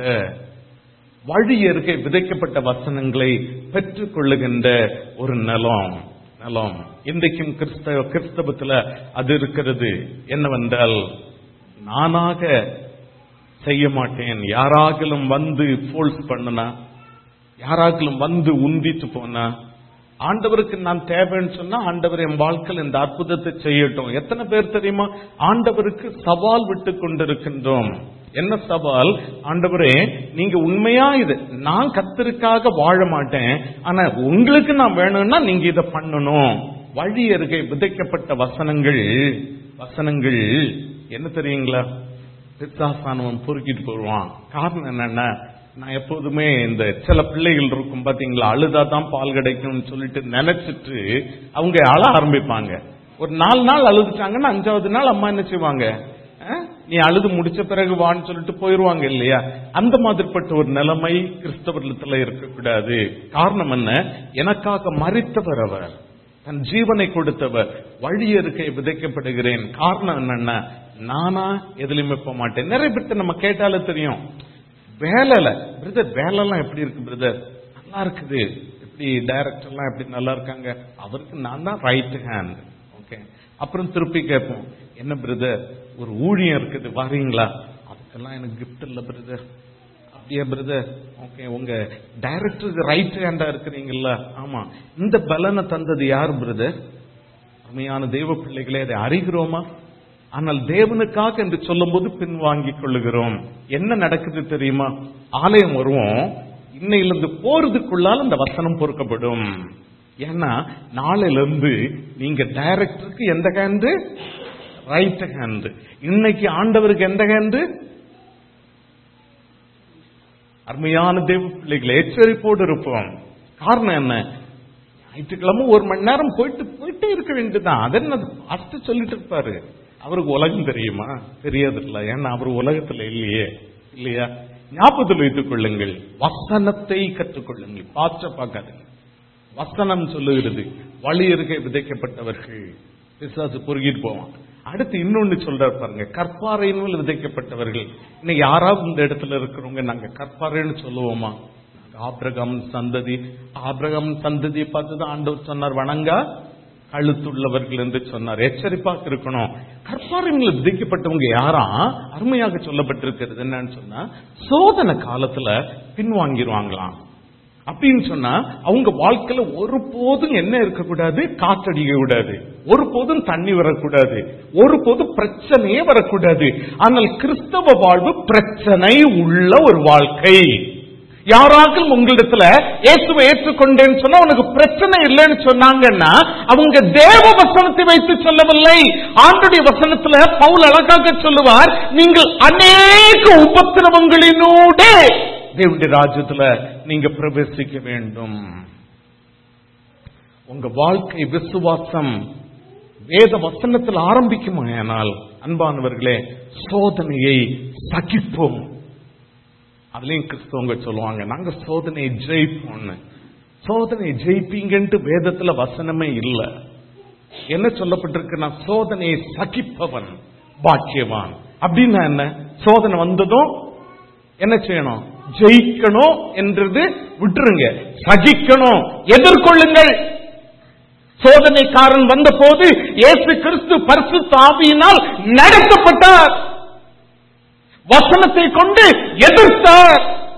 வழி அருகே விதைக்கப்பட்ட வசனங்களை பெற்றுக் கொள்ளுகின்ற ஒரு நிலம் நிலம் இன்றைக்கும் கிறிஸ்தவ கிறிஸ்தவத்துல அது இருக்கிறது என்னவென்றால் நானாக செய்ய மாட்டேன் யாராகிலும் வந்து ஃபோல்ஸ் பண்ணுனா யாராகிலும் வந்து உந்திட்டு போனா ஆண்டவருக்கு நான் தேவைன்னு சொன்னா ஆண்டவர் என் வாழ்க்கையில் இந்த அற்புதத்தை செய்யட்டும் எத்தனை பேர் தெரியுமா ஆண்டவருக்கு சவால் விட்டு கொண்டிருக்கின்றோம் என்ன சவால் ஆண்டவரே நீங்க உண்மையா இது நான் கத்தருக்காக வாழ மாட்டேன் ஆனா உங்களுக்கு நான் வேணும்னா நீங்க இதை பண்ணணும் வழி அருகே விதைக்கப்பட்ட வசனங்கள் வசனங்கள் என்ன தெரியுங்களா பித்தாசானவன் பொறுக்கிட்டு போடுவான் காரணம் என்னன்னா நான் எப்போதுமே இந்த சில பிள்ளைகள் இருக்கும் பாத்தீங்களா அழுதாதான் பால் கிடைக்கும்னு சொல்லிட்டு நினைச்சிட்டு அவங்க அழ ஆரம்பிப்பாங்க ஒரு நாலு நாள் அழுதுட்டாங்கன்னா அஞ்சாவது நாள் அம்மா என்ன செய்வாங்க அஹ், நீ அழுது முடிச்ச பிறகு வான்னு சொல்லிட்டு போயிருவாங்க இல்லையா அந்த மாதிரிப்பட்ட ஒரு நிலைமை கிறிஸ்தவத்துல இருக்கக்கூடாது காரணம் என்ன எனக்காக மறித்தவர் அவர் தன் ஜீவனை கொடுத்தவர் வழி இருக்கை விதைக்கப்படுகிறேன் காரணம் என்னன்னா நானா எதுலயுமே போக மாட்டேன் நிறைய பேர்த்த நம்ம கேட்டாலே தெரியும் வேலைல பிரதர் வேலைலாம் எப்படி இருக்கு பிரதர் நல்லா இருக்குது எப்படி டைரக்டர்லாம் எப்படி நல்லா இருக்காங்க அவருக்கு நான் தான் ரைட் ஹேண்ட் ஓகே அப்புறம் திருப்பி கேட்போம் என்ன பிரதர் ஒரு ஊழியம் இருக்குது வரீங்களா அதுக்கெல்லாம் எனக்கு கிஃப்ட் இல்ல பிரதர் அப்படியே பிரதர் ஓகே உங்க டைரக்டருக்கு ரைட் ஹேண்டா இருக்கிறீங்கல்ல ஆமா இந்த பலனை தந்தது யார் பிரதர் அருமையான தெய்வ பிள்ளைகளே அதை அறிகிறோமா ஆனால் தேவனுக்காக என்று சொல்லும்போது பின்வாங்கிக் கொள்ளுகிறோம் என்ன நடக்குது தெரியுமா ஆலயம் வருவோம் இன்னையிலிருந்து போறதுக்குள்ளால் அந்த வசனம் பொறுக்கப்படும் ஏன்னா நாளையில இருந்து நீங்க டைரக்டருக்கு எந்த ஹேண்டு ரைட் ஹேண்டு இன்னைக்கு ஆண்டவருக்கு எந்த ஹேண்டு அருமையான தேவ பிள்ளைகளை எச்சரிப்போடு இருப்போம் காரணம் என்ன ஞாயிற்றுக்கிழமை ஒரு மணி நேரம் போயிட்டு போயிட்டே இருக்க வேண்டியதுதான் அது என்ன அஸ்து சொல்லிட்டு இருப்பாரு அவருக்கு உலகம் தெரியுமா தெரியாது இல்ல ஏன்னா அவர் உலகத்துல இல்லையே இல்லையா ஞாபகத்தில் வைத்துக் கொள்ளுங்கள் வசனத்தை கற்றுக்கொள்ளுங்கள் பாற்ற பார்க்காதுங்க வசனம் சொல்லுகிறது வழி இருக்கை விதைக்கப்பட்டவர்கள் பிசாசு பொறுகிட்டு போவான் அடுத்து இன்னொன்னு சொல்றாரு பாருங்க கற்பாறையினுள் விதைக்கப்பட்டவர்கள் இன்னைக்கு யாராவது இந்த இடத்துல இருக்கிறவங்க நாங்க கற்பாறைன்னு சொல்லுவோமா ஆபிரகாம் சந்ததி ஆபிரகாம் சந்ததியை பார்த்து தான் ஆண்டவர் சொன்னார் வணங்கா கழுத்துள்ளவர்கள் என்று சொன்னார் எச்சரிப்பாக இருக்கணும் கற்பாறைகளில் விதிக்கப்பட்டவங்க யாரா அருமையாக சொல்லப்பட்டிருக்கிறது என்னன்னு சொன்னா சோதனை காலத்துல பின்வாங்கிடுவாங்களாம் அப்படின்னு சொன்னா அவங்க வாழ்க்கையில ஒருபோதும் என்ன இருக்கக்கூடாது காற்றடிக்க கூடாது ஒருபோதும் தண்ணி வரக்கூடாது ஒருபோதும் பிரச்சனையே வரக்கூடாது ஆனால் கிறிஸ்தவ வாழ்வு பிரச்சனை உள்ள ஒரு வாழ்க்கை யாராக்கும் உங்களிடத்துல இயேசுவை ஏற்றுக்கொண்டேன்னு சொன்னா உனக்கு பிரச்சனை இல்லைன்னு சொன்னாங்கன்னா அவங்க தேவ வசனத்தை வைத்து சொல்லவில்லை ஆண்டுடைய வசனத்துல பவுல் அழகாக சொல்லுவார் நீங்கள் அநேக உபத்திரவங்களினூடே தேவனுடைய ராஜ்யத்துல நீங்க பிரவேசிக்க வேண்டும் உங்க வாழ்க்கை விசுவாசம் வேத வசனத்தில் ஆரம்பிக்குமானால் அன்பானவர்களே சோதனையை சகிப்போம் அதுலயும் கிறிஸ்தவங்க சொல்லுவாங்க நாங்க சோதனையை ஜெயிப்போம்னு சோதனை ஜெயிப்பீங்கன்ட்டு வேதத்துல வசனமே இல்ல என்ன சொல்லப்பட்டிருக்கு நான் சோதனையை சகிப்பவன் பாக்கியவான் அப்படின்னா என்ன சோதனை வந்ததும் என்ன செய்யணும் ஜெயிக்கணும் என்றது விட்டுருங்க சகிக்கணும் எதிர்கொள்ளுங்கள் சோதனைக்காரன் வந்த போது இயேசு கிறிஸ்து பரிசு தாவியினால் நடத்தப்பட்டார் வசனத்தை கொண்டு எதிர்த்தார்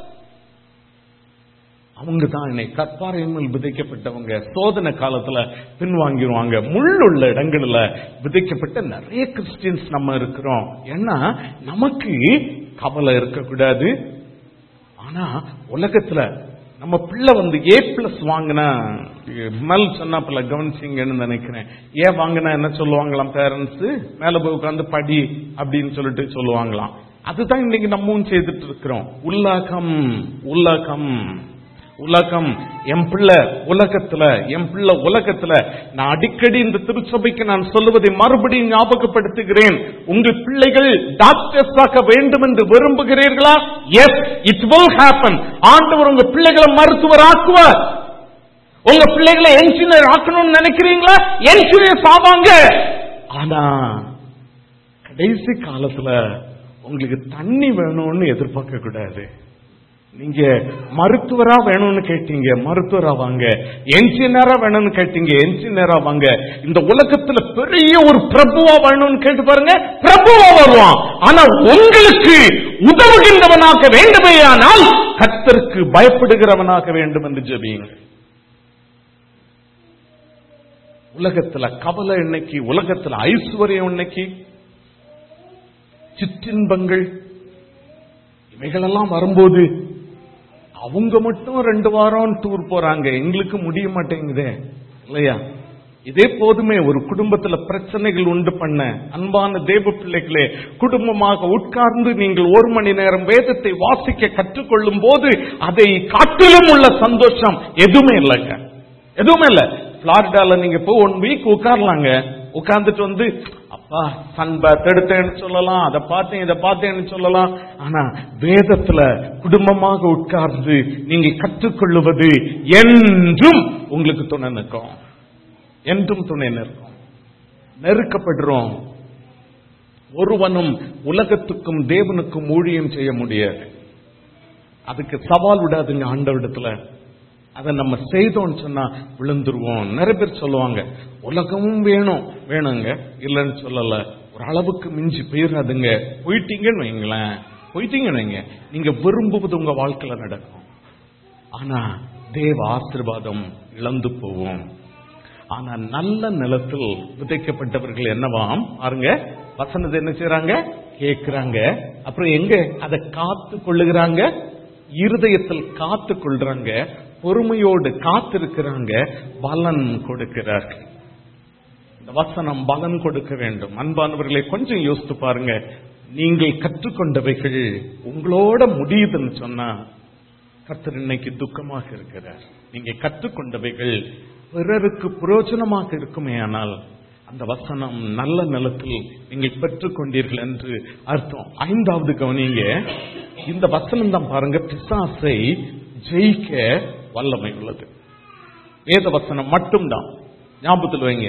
அவங்க தான் என்னை கற்பாறையில் விதைக்கப்பட்டவங்க சோதனை காலத்துல பின்வாங்கிடுவாங்க முள்ளுள்ள இடங்கள்ல விதைக்கப்பட்ட நிறைய கிறிஸ்டியன்ஸ் நம்ம இருக்கிறோம் ஏன்னா நமக்கு கவலை இருக்கக்கூடாது ஆனா உலகத்துல நம்ம பிள்ளை வந்து ஏ பிளஸ் வாங்கினா மல் சொன்னாப்புல கவனிச்சிங்கன்னு நினைக்கிறேன் ஏன் வாங்கினா என்ன சொல்லுவாங்களாம் பேரண்ட்ஸ் மேல போய் உட்காந்து படி அப்படின்னு சொல்லிட்டு சொல்லுவாங்களாம் அதுதான் இன்னைக்கு நம்மவும் செய்துட்டு இருக்கிறோம் உலகம் உலகம் உலகம் என் பிள்ளை உலகத்துல என் பிள்ளை உலகத்துல நான் அடிக்கடி இந்த திருச்சபைக்கு நான் சொல்லுவதை மறுபடியும் ஞாபகப்படுத்துகிறேன் உங்கள் பிள்ளைகள் டாக்டர்ஸ் ஆக்க வேண்டும் என்று விரும்புகிறீர்களா எஸ் இட் வில் ஹேப்பன் ஆண்டவர் உங்க பிள்ளைகளை மருத்துவர் ஆக்குவார் உங்க பிள்ளைகளை என்ஜினியர் ஆக்கணும்னு நினைக்கிறீங்களா என்ஜினியர்ஸ் ஆவாங்க ஆனா கடைசி காலத்துல உங்களுக்கு தண்ணி வேணும்னு எதிர்பார்க்க கூடாது நீங்க மருத்துவரா வேணும்னு கேட்டீங்க மருத்துவரா வாங்க என்ஜினியரா வேணும்னு கேட்டீங்க என்ஜினியரா வாங்க இந்த உலகத்துல பெரிய ஒரு பிரபுவா வேணும்னு கேட்டு பாருங்க பிரபுவா வருவான் ஆனா உங்களுக்கு உதவுகின்றவனாக வேண்டுமேயானால் கத்தருக்கு பயப்படுகிறவனாக வேண்டும் என்று ஜெபியுங்க உலகத்துல கவலை இன்னைக்கு உலகத்துல ஐஸ்வர்யம் இன்னைக்கு சிற்றின்பங்கள் இவைகளெல்லாம் வரும்போது அவங்க மட்டும் ரெண்டு வாரம் டூர் போறாங்க எங்களுக்கு முடிய மாட்டேங்குதே இல்லையா இதே போதுமே ஒரு குடும்பத்துல பிரச்சனைகள் உண்டு பண்ண அன்பான தேவ பிள்ளைகளே குடும்பமாக உட்கார்ந்து நீங்கள் ஒரு மணி நேரம் வேதத்தை வாசிக்க கற்றுக்கொள்ளும் போது அதை காட்டிலும் உள்ள சந்தோஷம் எதுவுமே இல்லைங்க எதுவுமே இல்ல பிளாரிடால நீங்க போய் ஒன் வீக் உட்காரலாங்க உட்கார்ந்துட்டு வந்து அப்பா சன் பாத் எடுத்தேன்னு சொல்லலாம் அதை பார்த்தேன் இதை பார்த்தேன்னு சொல்லலாம் ஆனா வேதத்துல குடும்பமாக உட்கார்ந்து நீங்க கற்றுக்கொள்ளுவது என்றும் உங்களுக்கு துணை நிற்கும் என்றும் துணை நிற்கும் நெருக்கப்படுறோம் ஒருவனும் உலகத்துக்கும் தேவனுக்கும் ஊழியம் செய்ய முடியாது அதுக்கு சவால் விடாதுங்க ஆண்டவிடத்துல அதை நம்ம செய்தோம்னு சொன்னா விழுந்துருவோம் நிறைய பேர் சொல்லுவாங்க உலகமும் வேணும் வேணுங்க இல்லைன்னு சொல்லல ஒரு அளவுக்கு மிஞ்சி போயிடாதுங்க போயிட்டீங்கன்னு வைங்களேன் போயிட்டீங்கன்னு வைங்க நீங்க விரும்புவது உங்க வாழ்க்கையில நடக்கும் ஆனா தேவ ஆசிர்வாதம் இழந்து போவோம் ஆனா நல்ல நிலத்தில் விதைக்கப்பட்டவர்கள் என்னவாம் பாருங்க வசனத்தை என்ன செய்யறாங்க கேட்கிறாங்க அப்புறம் எங்க அதை காத்து கொள்ளுகிறாங்க இருதயத்தில் காத்து கொள்றாங்க பொறுமையோடு காத்திருக்கிறாங்க பலன் கொடுக்கிறார்கள் இந்த வசனம் பலன் கொடுக்க வேண்டும் அன்பானவர்களை கொஞ்சம் யோசித்து பாருங்க நீங்கள் கற்றுக்கொண்டவைகள் உங்களோட முடியுதுன்னு சொன்னா கர்த்தர் இன்னைக்கு துக்கமாக இருக்கிறார் நீங்க கற்றுக்கொண்டவைகள் பிறருக்கு பிரயோஜனமாக இருக்குமே ஆனால் அந்த வசனம் நல்ல நிலத்தில் நீங்கள் பெற்றுக்கொண்டீர்கள் என்று அர்த்தம் ஐந்தாவது கவனிங்க இந்த வசனம் தான் பாருங்க பிசாசை ஜெயிக்க வல்லமை உள்ளது வேத வசனம் மட்டும்தான் ஞாபகத்தில் வைங்க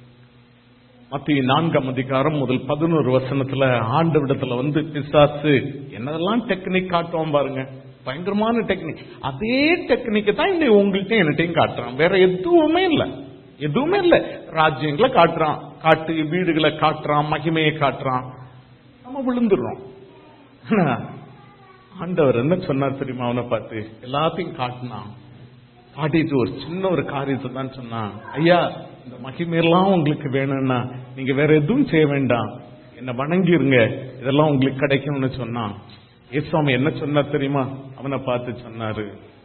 மத்திய நான்காம் அதிகாரம் முதல் பதினோரு வசனத்துல ஆண்டு விடத்துல வந்து பிசாசு என்னதெல்லாம் டெக்னிக் காட்டுவோம் பாருங்க பயங்கரமான டெக்னிக் அதே டெக்னிக் தான் இன்னைக்கு உங்கள்கிட்ட என்கிட்டயும் காட்டுறான் வேற எதுவுமே இல்ல எதுவுமே இல்ல ராஜ்யங்களை காட்டுறான் காட்டு வீடுகளை காட்டுறான் மகிமையை காட்டுறான் நம்ம விழுந்துடுறோம் ஆனா, ஆண்டவர் என்ன சொன்னார் தெரியுமா அவனை பார்த்து எல்லாத்தையும் காட்டினான் காட்டிட்டு ஒரு சின்ன ஒரு காரியத்தை தான் சொன்னான் ஐயா இந்த மகிமையெல்லாம் உங்களுக்கு வேணும்னா நீங்க வேற எதுவும் செய்ய வேண்டாம் என்ன வணங்கிருங்க இதெல்லாம் உங்களுக்கு கிடைக்கும்னு சொன்னான் ஏசாமி என்ன சொன்னார் தெரியுமா அவனை பார்த்து சொன்னாரு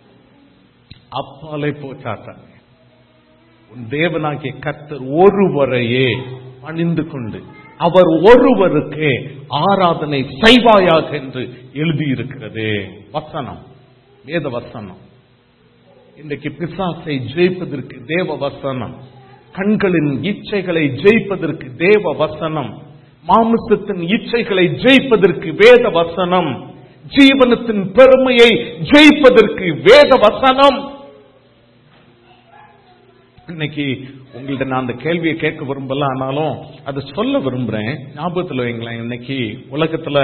அப்பாலே போச்சாட்டாங்க உன் தேவனாகிய கர்த்தர் ஒருவரையே பணிந்து கொண்டு அவர் ஒருவருக்கே ஆராதனை செய்வாயாக என்று எழுதியிருக்கிறது வசனம் வேத வசனம் இன்றைக்கு பிசாசை ஜெயிப்பதற்கு தேவ வசனம் கண்களின் இச்சைகளை ஜெயிப்பதற்கு தேவ வசனம் மாமிசத்தின் இச்சைகளை ஜெயிப்பதற்கு வேத வசனம் ஜீவனத்தின் பெருமையை ஜெயிப்பதற்கு வேத வசனம் இன்னைக்கு உங்கள்ட்ட நான் அந்த கேள்வியை கேட்க விரும்பல ஆனாலும் அதை சொல்ல விரும்புறேன் ஞாபகத்தில் வைங்களேன் இன்னைக்கு உலகத்துல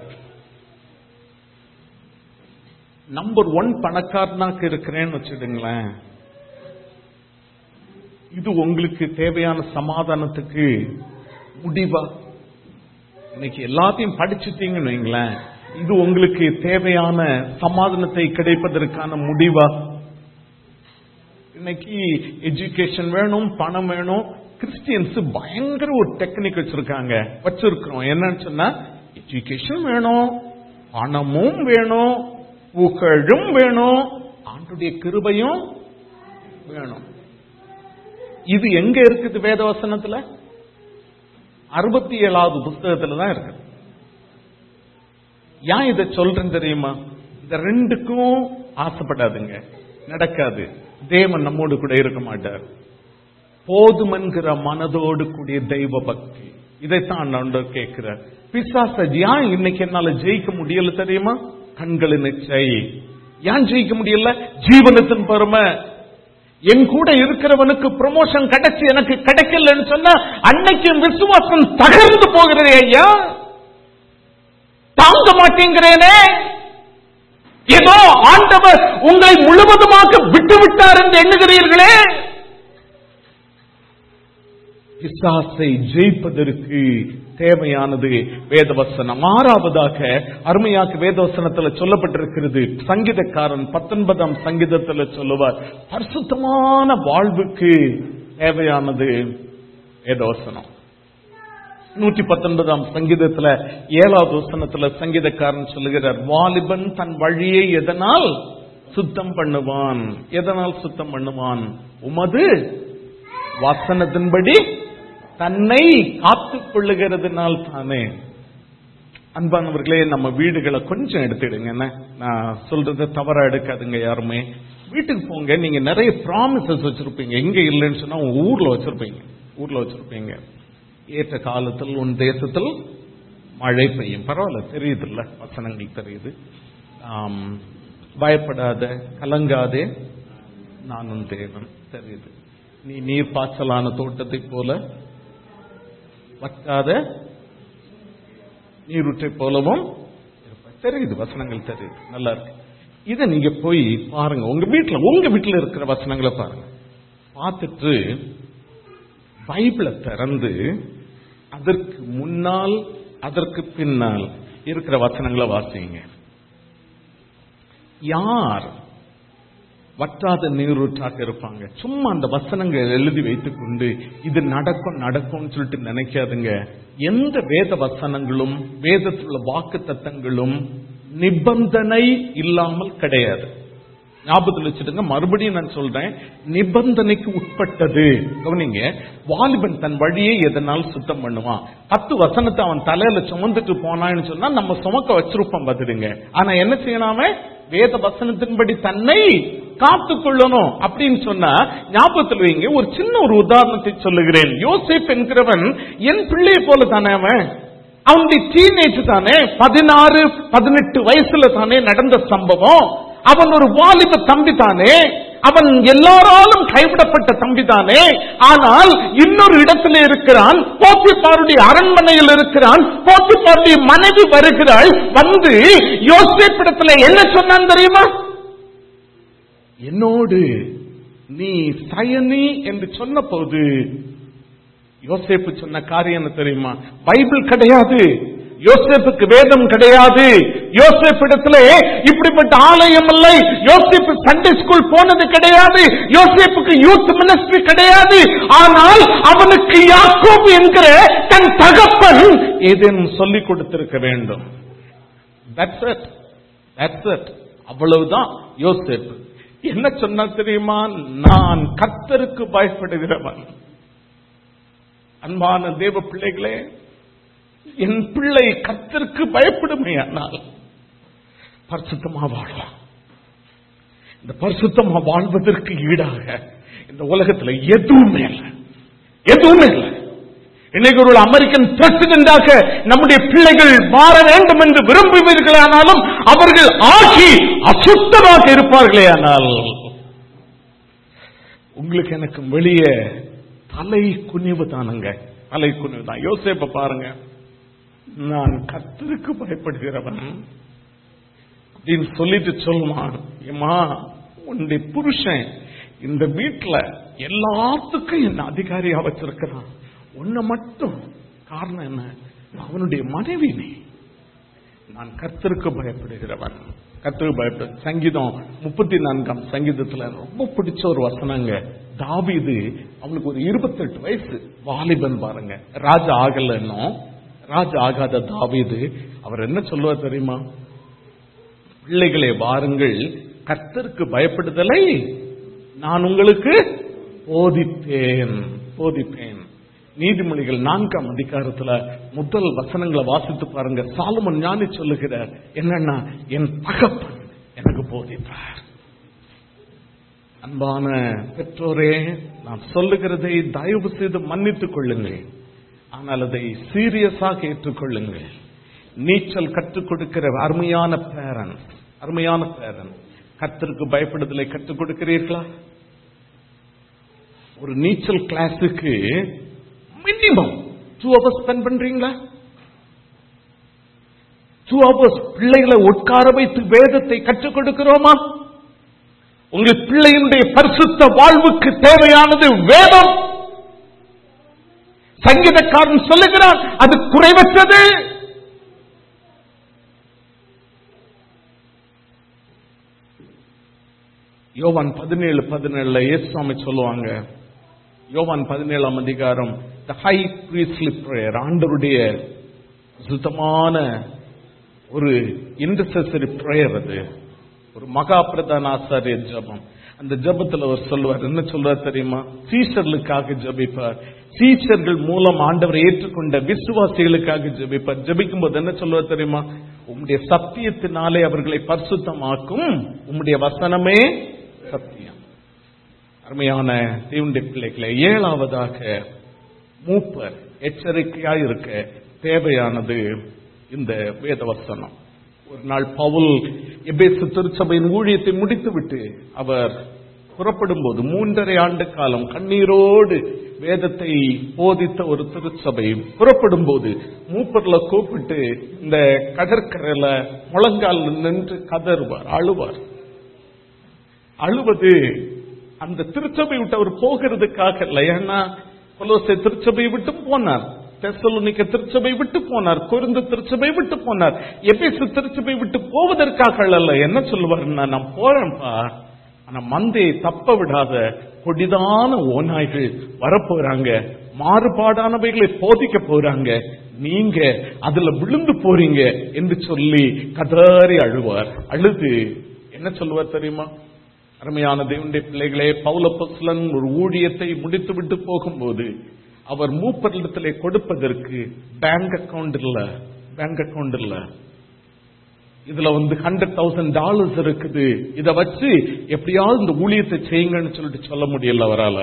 நம்பர் ஒன் பணக்காரனாக்கு இருக்கிறேன்னு வச்சுடுங்களேன் இது உங்களுக்கு தேவையான சமாதானத்துக்கு முடிவா இன்னைக்கு எல்லாத்தையும் படிச்சுட்டீங்கன்னு வைங்களேன் இது உங்களுக்கு தேவையான சமாதானத்தை கிடைப்பதற்கான முடிவா இன்னைக்கு எஜுகேஷன் வேணும் பணம் வேணும் கிறிஸ்டியன்ஸ் பயங்கர ஒரு டெக்னிக் வச்சிருக்காங்க வச்சிருக்கிறோம் என்னன்னு சொன்னா எஜுகேஷன் வேணும் பணமும் வேணும் புகழும் வேணும் ஆண்டுடைய கிருபையும் வேணும் இது எங்க இருக்குது வேதவசனத்துல அறுபத்தி ஏழாவது புஸ்தகத்துல தான் இருக்கு ஏன் இதை சொல்றேன் தெரியுமா இந்த ரெண்டுக்கும் ஆசைப்படாதுங்க நடக்காது தேவன் நம்மோடு கூட இருக்க மாட்டார் போதுமன்கிற மனதோடு கூடிய தெய்வ பக்தி இதைத்தான் நான் கேட்கிறார் பிசாச ஏன் இன்னைக்கு என்னால ஜெயிக்க முடியல தெரியுமா கண்களின் இச்சை ஏன் ஜெயிக்க முடியல ஜீவனத்தின் பெருமை என் கூட இருக்கிறவனுக்கு ப்ரமோஷன் கிடைச்சு எனக்கு கிடைக்கலன்னு சொன்னா அன்னைக்கு விசுவாசம் தகர்ந்து போகிறதே ஐயா தாங்க மாட்டேங்கிறேனே ஏதோ ஆண்டவர் உங்களை முழுவதுமாக விட்டு விட்டார் என்று எண்ணுகிறீர்களே பிசாசை ஜெயிப்பதற்கு தேவையானது வேதவசனம் ஆறாவதாக அருமையாக வேதவசனத்தில் சொல்லப்பட்டிருக்கிறது சங்கீதக்காரன் பத்தொன்பதாம் சங்கீதத்தில் சொல்லுவார் பரிசுத்தமான வாழ்வுக்கு தேவையானது வேதவசனம் நூற்றி பத்தொன்பதாம் சங்கீதத்துல ஏழாவது வசனத்துல சங்கீதக்காரன் சொல்லுகிறார் வாலிபன் தன் வழியை எதனால் சுத்தம் பண்ணுவான் எதனால் சுத்தம் பண்ணுவான் உமது வசனத்தின்படி தன்னை காத்துக் கொள்ளுகிறதுனால் தானே அன்பானவர்களே நம்ம வீடுகளை கொஞ்சம் எடுத்துடுங்க என்ன நான் சொல்றத தவறா எடுக்காதுங்க யாருமே வீட்டுக்கு போங்க நீங்க நிறைய ப்ராமிசஸ் வச்சிருப்பீங்க எங்க இல்லைன்னு சொன்னா உங்க ஊர்ல வச்சிருப்பீங்க ஊர்ல வச்சிருப்பீங்க ஏற்ற காலத்தில் உன் தேசத்தில் மழை பெய்யும் பரவாயில்ல தெரியுது இல்ல வசனங்கள் தெரியுது ஆம், பயப்படாத கலங்காதே நான் உன் தேவன் தெரியுது நீ நீர் பாய்ச்சலான தோட்டத்தை போல வற்றாத நீருற்றை போலவும் இருப்பாய். தெரியுது வசனங்கள் தெரியுது நல்லா இருக்கு இதை நீங்க போய் பாருங்க உங்க வீட்டுல உங்க வீட்டுல இருக்கிற வசனங்களை பாருங்க பார்த்துட்டு பைபிளை திறந்து அதற்கு முன்னால் அதற்கு பின்னால் இருக்கிற வசனங்களை வாசிங்க யார் வற்றாத நீரூற்றாக இருப்பாங்க சும்மா அந்த வசனங்கள் எழுதி வைத்துக் கொண்டு இது நடக்கும் நடக்கும்னு சொல்லிட்டு நினைக்காதுங்க எந்த வேத வசனங்களும் வேதத்தில் உள்ள வாக்கு தத்தங்களும் நிபந்தனை இல்லாமல் கிடையாது ஞாபகத்தில் வச்சுடுங்க மறுபடியும் நான் சொல்றேன் நிபந்தனைக்கு உட்பட்டது கவனிங்க வாலிபன் தன் வழியை எதனால் சுத்தம் பண்ணுவான் பத்து வசனத்தை அவன் தலையில சுமந்துட்டு போனான்னு சொன்னா நம்ம சுமக்க வச்சிருப்போம் பார்த்துடுங்க ஆனா என்ன செய்யணும் அவன் வேத வசனத்தின்படி தன்னை காத்துக் கொள்ளணும் அப்படின்னு சொன்னா ஞாபகத்தில் வைங்க ஒரு சின்ன ஒரு உதாரணத்தை சொல்லுகிறேன் யோசேப் என்கிறவன் என் பிள்ளையை போல தானே அவன் அவனுடைய டீனேஜ் தானே பதினாறு பதினெட்டு வயசுல தானே நடந்த சம்பவம் அவன் ஒரு வாலிப தம்பி தானே அவன் எல்லாராலும் கைவிடப்பட்ட தம்பி தானே ஆனால் இன்னொரு இடத்துல இருக்கிறான் போத்திப்பாருடைய அரண்மனையில் இருக்கிறான் போத்திப்பாருடைய மனைவி வருகிறாள் வந்து யோசிப்பிடத்துல என்ன சொன்னான் தெரியுமா என்னோடு நீ சயனி என்று சொன்ன போது யோசேப்பு சொன்ன காரியம் என்ன தெரியுமா பைபிள் கிடையாது யோசேப்புக்கு வேதம் கிடையாது யோசேப்பிடத்துல இப்படிப்பட்ட ஆலயம் இல்லை யோசேப்பு சண்டே ஸ்கூல் போனது கிடையாது யோசேப்புக்கு யூத் மினிஸ்ட்ரி கிடையாது ஆனால் அவனுக்கு யாக்கோபு என்கிற தன் தகப்பன் ஏதேனும் சொல்லிக் கொடுத்திருக்க வேண்டும் That's it. That's it. அவ்வளவுதான் யோசேப்பு என்ன சொன்னா தெரியுமா நான் கர்த்தருக்கு பயப்படுகிறவன் அன்பான தேவ பிள்ளைகளே என் பிள்ளை கர்த்தருக்கு பயப்படுமே ஆனால் பரிசுத்தமா வாழலாம் இந்த பரிசுத்தமா வாழ்வதற்கு ஈடாக இந்த உலகத்துல எதுவுமே இல்லை எதுவுமே இல்லை இன்னைக்கு ஒரு அமெரிக்கன் பிரசிடென்டாக நம்முடைய பிள்ளைகள் மாற வேண்டும் என்று விரும்புவீர்களே ஆனாலும் அவர்கள் ஆகி அசுத்தமாக இருப்பார்களே ஆனால் உங்களுக்கு எனக்கு வெளியே தலை குனிவு தானுங்க தலை குனிவு தான் யோசேப்ப பாருங்க நான் கத்தருக்கு பயப்படுகிறவன் அப்படின்னு சொல்லிட்டு சொல்லுவான் ஏமா உன்னுடைய புருஷன் இந்த வீட்டுல எல்லாத்துக்கும் என்ன அதிகாரியா வச்சிருக்கிறான் உன்னை மட்டும் காரணம் என்ன அவனுடைய மனைவி நீ நான் கர்த்தருக்கு பயப்படுகிறவன் கர்த்தருக்கு பயப்பட சங்கீதம் முப்பத்தி நான்காம் சங்கீதத்துல ரொம்ப பிடிச்ச ஒரு வசனங்க தாவீது அவனுக்கு ஒரு இருபத்தெட்டு வயசு வாலிபன் பாருங்க ராஜா ஆகல இன்னும் ராஜா ஆகாத தாவீது அவர் என்ன சொல்லுவார் தெரியுமா பிள்ளைகளே வாருங்கள் கர்த்தருக்கு பயப்படுதலை நான் உங்களுக்கு போதிப்பேன் போதிப்பேன் நீதிமொழிகள் நான்காம் அதிகாரத்துல முதல் வசனங்களை வாசித்து பாருங்க சாலமன் ஞானி சொல்லுகிறார் என்னன்னா என் தகப்பன் எனக்கு போதித்தார் அன்பான பெற்றோரே நான் சொல்லுகிறதை தயவு செய்து மன்னித்துக் கொள்ளுங்கள் ஆனால் அதை சீரியஸாக ஏற்றுக்கொள்ளுங்கள் நீச்சல் கற்றுக் கொடுக்கிற அருமையான பேரன் அருமையான பேரன் கத்திற்கு பயப்படுதலை கற்றுக் கொடுக்கிறீர்களா ஒரு நீச்சல் கிளாஸுக்கு மினிமம் டூ ஹவர்ஸ் ஸ்பெண்ட் பண்றீங்களா டூ ஹவர்ஸ் பிள்ளைகளை உட்கார வைத்து வேதத்தை கற்றுக் கொடுக்கிறோமா உங்கள் பிள்ளையினுடைய பரிசுத்த வாழ்வுக்கு தேவையானது வேதம் சங்கீதக்காரன் சொல்லுகிறான் அது குறைவற்றது யோவான் பதினேழு பதினேழுல இயேசுவாமி சொல்லுவாங்க யோவான் பதினேழாம் அதிகாரம் த ஹை priestly prayer ஆண்டவருடைய சுத்தமான ஒரு இன்டர்செசரி பிரேயர் அது ஒரு மகா பிரதான ஆசாரிய ஜபம் அந்த ஜபத்துல அவர் சொல்லுவார் என்ன சொல்றார் தெரியுமா சீஷர்களுக்காக ஜபிப்பார் சீஷர்கள் மூலம் ஆண்டவரை ஏற்றுக்கொண்ட விசுவாசிகளுக்காக ஜபிப்பார் ஜபிக்கும் போது என்ன சொல்லுவார் தெரியுமா உம்முடைய சத்தியத்தினாலே அவர்களை பரிசுத்தமாக்கும் உம்முடைய வசனமே சத்தியம் அருமையான தேவனுடைய பிள்ளைகளை ஏழாவதாக மூப்பர் எச்சரிக்கையாய் இருக்க தேவையானது இந்த வேத வசனம் ஒரு நாள் பவுல் எபேசு திருச்சபையின் ஊழியத்தை முடித்துவிட்டு அவர் புறப்படும் போது மூன்றரை ஆண்டு காலம் கண்ணீரோடு வேதத்தை போதித்த ஒரு திருச்சபை புறப்படும் போது மூப்பர்ல கூப்பிட்டு இந்த கடற்கரையில முழங்கால் நின்று கதறுவார் அழுவார் அழுவது அந்த திருச்சபை விட்டு அவர் போகிறதுக்காக இல்லை ஏன்னா கொலோசை திருச்சபை விட்டு போனார் தெசலோனிக்க திருச்சபை விட்டு போனார் கொருந்து திருச்சபை விட்டு போனார் எபேசு திருச்சபை விட்டு போவதற்காக அல்ல என்ன சொல்லுவாருன்னா நான் போறேன்ப்பா ஆனா மந்தையை தப்ப விடாத கொடிதான ஓநாய்கள் வரப்போறாங்க மாறுபாடானவைகளை போதிக்க போறாங்க நீங்க அதுல விழுந்து போறீங்க என்று சொல்லி கதறி அழுவார் அழுது என்ன சொல்லுவார் தெரியுமா அருமையான தேவனுடைய பிள்ளைகளே பௌலப்பஸ்லன் ஒரு ஊழியத்தை முடித்து விட்டு போகும்போது அவர் மூப்பரிடத்திலே கொடுப்பதற்கு பேங்க் அக்கவுண்ட் இல்ல பேங்க் அக்கவுண்ட் இல்ல இதுல வந்து ஹண்ட்ரட் தௌசண்ட் டாலர்ஸ் இருக்குது இத வச்சு எப்படியாவது இந்த ஊழியத்தை செய்யுங்கன்னு சொல்லிட்டு சொல்ல முடியல அவரால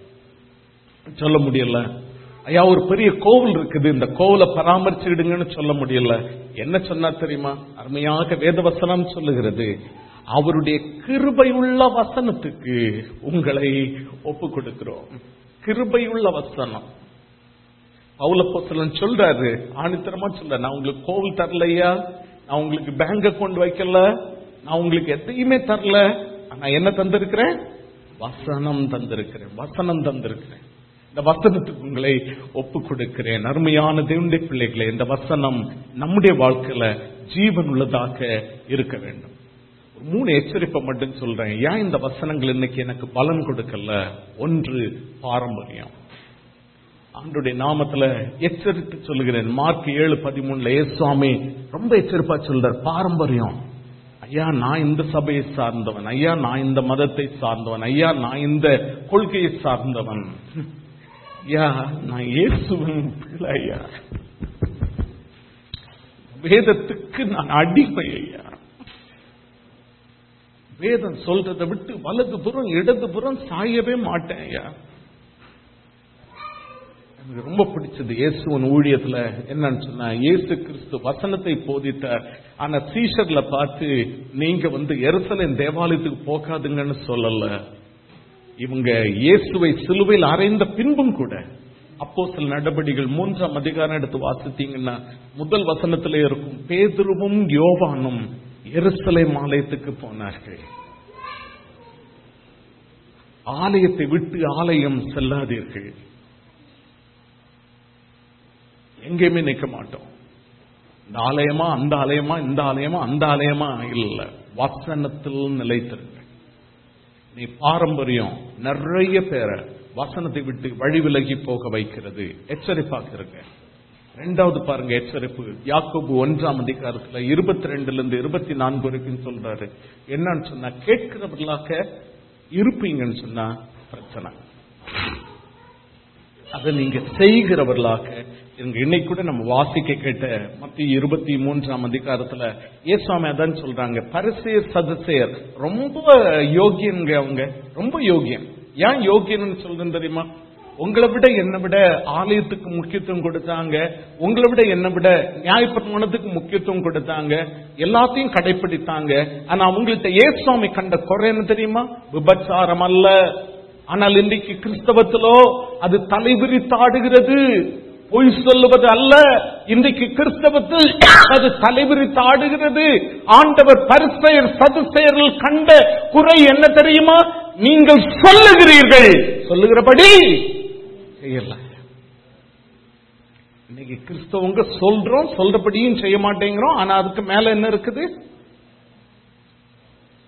சொல்ல முடியல ஐயா ஒரு பெரிய கோவில் இருக்குது இந்த கோவிலை பராமரிச்சுடுங்கன்னு சொல்ல முடியல என்ன சொன்னா தெரியுமா அருமையாக வேதவசனம் சொல்லுகிறது அவருடைய கிருபையுள்ள வசனத்துக்கு உங்களை ஒப்பு கொடுக்கிறோம் கிருபையுள்ள வசனம் பவுலப்போசலன் சொல்றாரு ஆணித்தரமா சொல்ற நான் உங்களுக்கு கோவில் தரலையா நான் உங்களுக்கு பேங்க் அக்கௌண்ட் வைக்கல நான் உங்களுக்கு எதையுமே தரல நான் என்ன தந்திருக்கிறேன் வசனம் தந்திருக்கிறேன் வசனம் தந்திருக்கிறேன் இந்த வசனத்துக்கு உங்களை ஒப்பு கொடுக்கிறேன் அருமையான தேவனுடைய பிள்ளைகளே இந்த வசனம் நம்முடைய வாழ்க்கையில ஜீவன் உள்ளதாக இருக்க வேண்டும் ஒரு மூணு எச்சரிப்பை மட்டும் சொல்றேன் ஏன் இந்த வசனங்கள் இன்னைக்கு எனக்கு பலன் கொடுக்கல ஒன்று பாரம்பரியம் ஆண்டுடைய நாமத்துல எச்சரித்து சொல்லுகிறேன் மார்க் ஏழு பதிமூணுல ஏ சுவாமி ரொம்ப எச்சரிப்பா சொல்றார் பாரம்பரியம் ஐயா நான் இந்த சபையை சார்ந்தவன் ஐயா நான் இந்த மதத்தை சார்ந்தவன் ஐயா நான் இந்த கொள்கையை சார்ந்தவன் ஐயா நான் இயேசுவின் பிள்ளை ஐயா வேதத்துக்கு நான் அடிமை ஐயா வேதம் சொல்றதை விட்டு வலது புறம் இடது புறம் சாயவே மாட்டேன் ஐயா எனக்கு ரொம்ப பிடிச்சது இயேசுவன் ஊழியத்துல என்னன்னு சொன்னா இயேசு கிறிஸ்து வசனத்தை போதித்தார் ஆனா சீஷர்ல பார்த்து நீங்க வந்து எருசலேம் தேவாலயத்துக்கு போகாதுங்கன்னு சொல்லல இவங்க இயேசுவை சிலுவையில் அறைந்த பின்பும் கூட அப்போ சில நடவடிக்கைகள் மூன்றாம் அதிகாரம் எடுத்து வாசித்தீங்கன்னா முதல் வசனத்திலே இருக்கும் பேதுருவும் யோவானும் எருசலேம் ஆலயத்துக்கு போனார்கள் ஆலயத்தை விட்டு ஆலயம் செல்லாதீர்கள் எங்கேயுமே நிற்க மாட்டோம் இந்த ஆலயமா அந்த ஆலயமா இந்த ஆலயமா அந்த ஆலயமா இல்ல வசனத்தில் நிலைத்திருங்க நீ பாரம்பரியம் நிறைய பேரை வசனத்தை விட்டு வழி விலகி போக வைக்கிறது எச்சரிப்பாக இருங்க ரெண்டாவது பாருங்க எச்சரிப்பு யாக்கோபு ஒன்றாம் அதிகாரத்துல இருபத்தி ரெண்டுல இருந்து இருபத்தி நான்கு வரைக்கும் சொல்றாரு என்னன்னு சொன்னா கேட்கிறவர்களாக இருப்பீங்கன்னு சொன்னா பிரச்சனை அதை நீங்க செய்கிறவர்களாக எங்க இன்னைக்கு கூட நம்ம வாசிக்க கேட்ட மத்திய இருபத்தி மூன்றாம் அதிகாரத்துல ஏசுவாமி அதான் சொல்றாங்க பரிசேர் சதசேர் ரொம்ப யோகியன்ங்க அவங்க ரொம்ப யோகியம் ஏன் யோகியன்னு சொல்றேன் தெரியுமா உங்களை விட என்னை விட ஆலயத்துக்கு முக்கியத்துவம் கொடுத்தாங்க உங்களை விட என்னை விட நியாயப்பிரமாணத்துக்கு முக்கியத்துவம் கொடுத்தாங்க எல்லாத்தையும் கடைபிடித்தாங்க ஆனா அவங்கள்ட்ட ஏசுவாமி கண்ட குறை என்ன தெரியுமா விபச்சாரம் அல்ல ஆனால் இன்றைக்கு கிறிஸ்தவத்திலோ அது தலைவிரித்தாடுகிறது பொய் சொல்லுவது அல்ல இன்றைக்கு கிறிஸ்தவத்தில் அது தலைவிரித்தாடுகிறது ஆண்டவர் பரிசெயர் சதுசெயரில் கண்ட குறை என்ன தெரியுமா நீங்கள் சொல்லுகிறீர்கள் சொல்லுகிறபடி செய்யல இன்னைக்கு கிறிஸ்தவங்க சொல்றோம் சொல்றபடியும் செய்ய மாட்டேங்கிறோம் ஆனா அதுக்கு மேல என்ன இருக்குது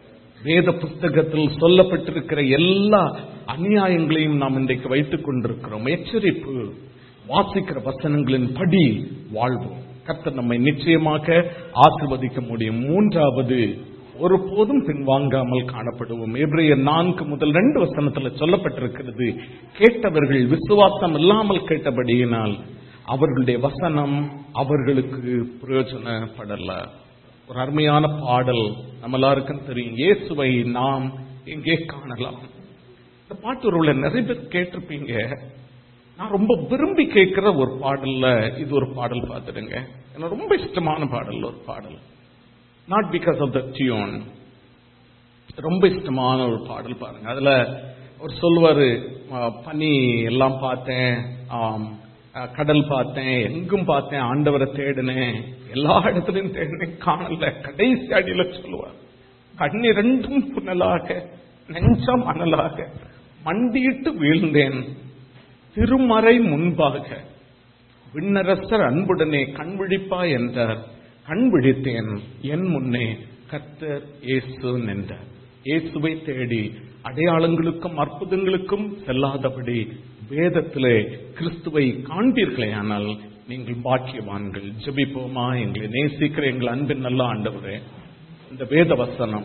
வேத புஸ்தகத்தில் சொல்லப்பட்டிருக்கிற எல்லா அநியாயங்களையும் நாம் இன்றைக்கு வைத்துக் கொண்டிருக்கிறோம் எச்சரிப்பு வாசிக்கிற வசனங்களின் படி வாழ்வோம் கர்த்தர் நம்மை நிச்சயமாக ஆசிர்வதிக்க முடியும் மூன்றாவது ஒருபோதும் பின்வாங்காமல் காணப்படுவோம் எப்ரேயர் நான்கு முதல் ரெண்டு வசனத்துல சொல்லப்பட்டிருக்கிறது கேட்டவர்கள் விசுவாசம் இல்லாமல் கேட்டபடியினால் அவர்களுடைய வசனம் அவர்களுக்கு பிரயோஜனப்படல ஒரு அருமையான பாடல் நம்ம எல்லாருக்கும் தெரியும் இயேசுவை நாம் எங்கே காணலாம் இந்த பாட்டு ஒருவேளை நிறைய பேர் கேட்டிருப்பீங்க நான் ரொம்ப விரும்பி கேட்கிற ஒரு பாடல்ல இது ஒரு பாடல் பார்த்துடுங்க எனக்கு ரொம்ப இஷ்டமான பாடல் ஒரு பாடல் not because of the tune ரொம்ப இஷ்டமான ஒரு பாடல் பாருங்க அதுல அவர் சொல்லுவாரு அஹ், பனி எல்லாம் பார்த்தேன் ஆம், அஹ், கடல் பார்த்தேன் எங்கும் பார்த்தேன் ஆண்டவரை தேடினேன் எல்லா இடத்துலயும் தேடினேன் காணல கடைசி அடியில சொல்லுவார் கண்ணிரண்டும் புனலாக நெஞ்சம் அனலாக மண்டியிட்டு வீழ்ந்தேன் திருமறை முன்பாக விண்ணரசர் அன்புடனே கண் விழிப்பா என்றார் கண் விழித்தேன் என் முன்னே கர்த்தர் இயேசு நின்றார் இயேசுவை தேடி அடையாளங்களுக்கும் அற்புதங்களுக்கும் செல்லாதபடி வேதத்திலே கிறிஸ்துவை காண்பீர்களே ஆனால் நீங்கள் பாக்கியவான்கள் ஜெபிப்போமா எங்களை நேசிக்கிற எங்கள் அன்பின் நல்ல ஆண்டவரே இந்த வேத வசனம்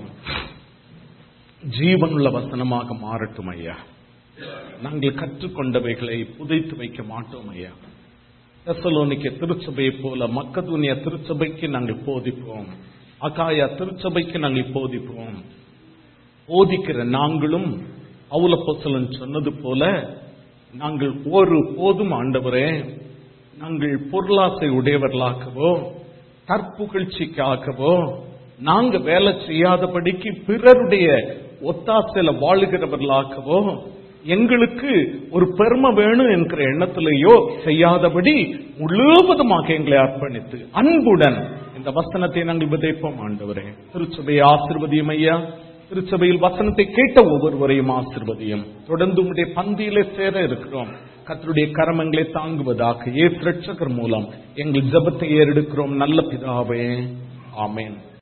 ஜீவனுள்ள வசனமாக மாறட்டும் ஐயா நாங்கள் கற்றுக்கொண்டவைகளை புதைத்து வைக்க மாட்டோம் ஐயா தெசலோனிக்க திருச்சபையை போல மக்கதூனிய திருச்சபைக்கு நாங்கள் போதிப்போம் அகாயா திருச்சபைக்கு நாங்கள் போதிப்போம் போதிக்கிற நாங்களும் அவுலப்போசலன் சொன்னது போல நாங்கள் ஒரு போதும் ஆண்டவரே நாங்கள் பொருளாசை உடையவர்களாகவோ கற்புகழ்ச்சிக்காகவோ நாங்க வேலை செய்யாதபடிக்கு பிறருடைய ஒத்தாசையில வாழுகிறவர்களாகவோ எங்களுக்கு ஒரு பெருமை வேணும் என்கிற எண்ணத்திலேயோ செய்யாதபடி முழுவதுமாக எங்களை அர்ப்பணித்து அன்புடன் இந்த வசனத்தை நாங்கள் விதைப்போம் ஆண்டவரே திருச்சபையை ஆசிர்வதியும் ஐயா திருச்சபையில் வசனத்தை கேட்ட ஒவ்வொருவரையும் ஆசிர்வதியும் தொடர்ந்து உடைய பந்தியிலே சேர இருக்கிறோம் கத்தருடைய கரமங்களை தாங்குவதாக ஏ ரட்சகர் மூலம் எங்கள் ஜபத்தை ஏறெடுக்கிறோம் நல்ல பிதாவே ஆமேன்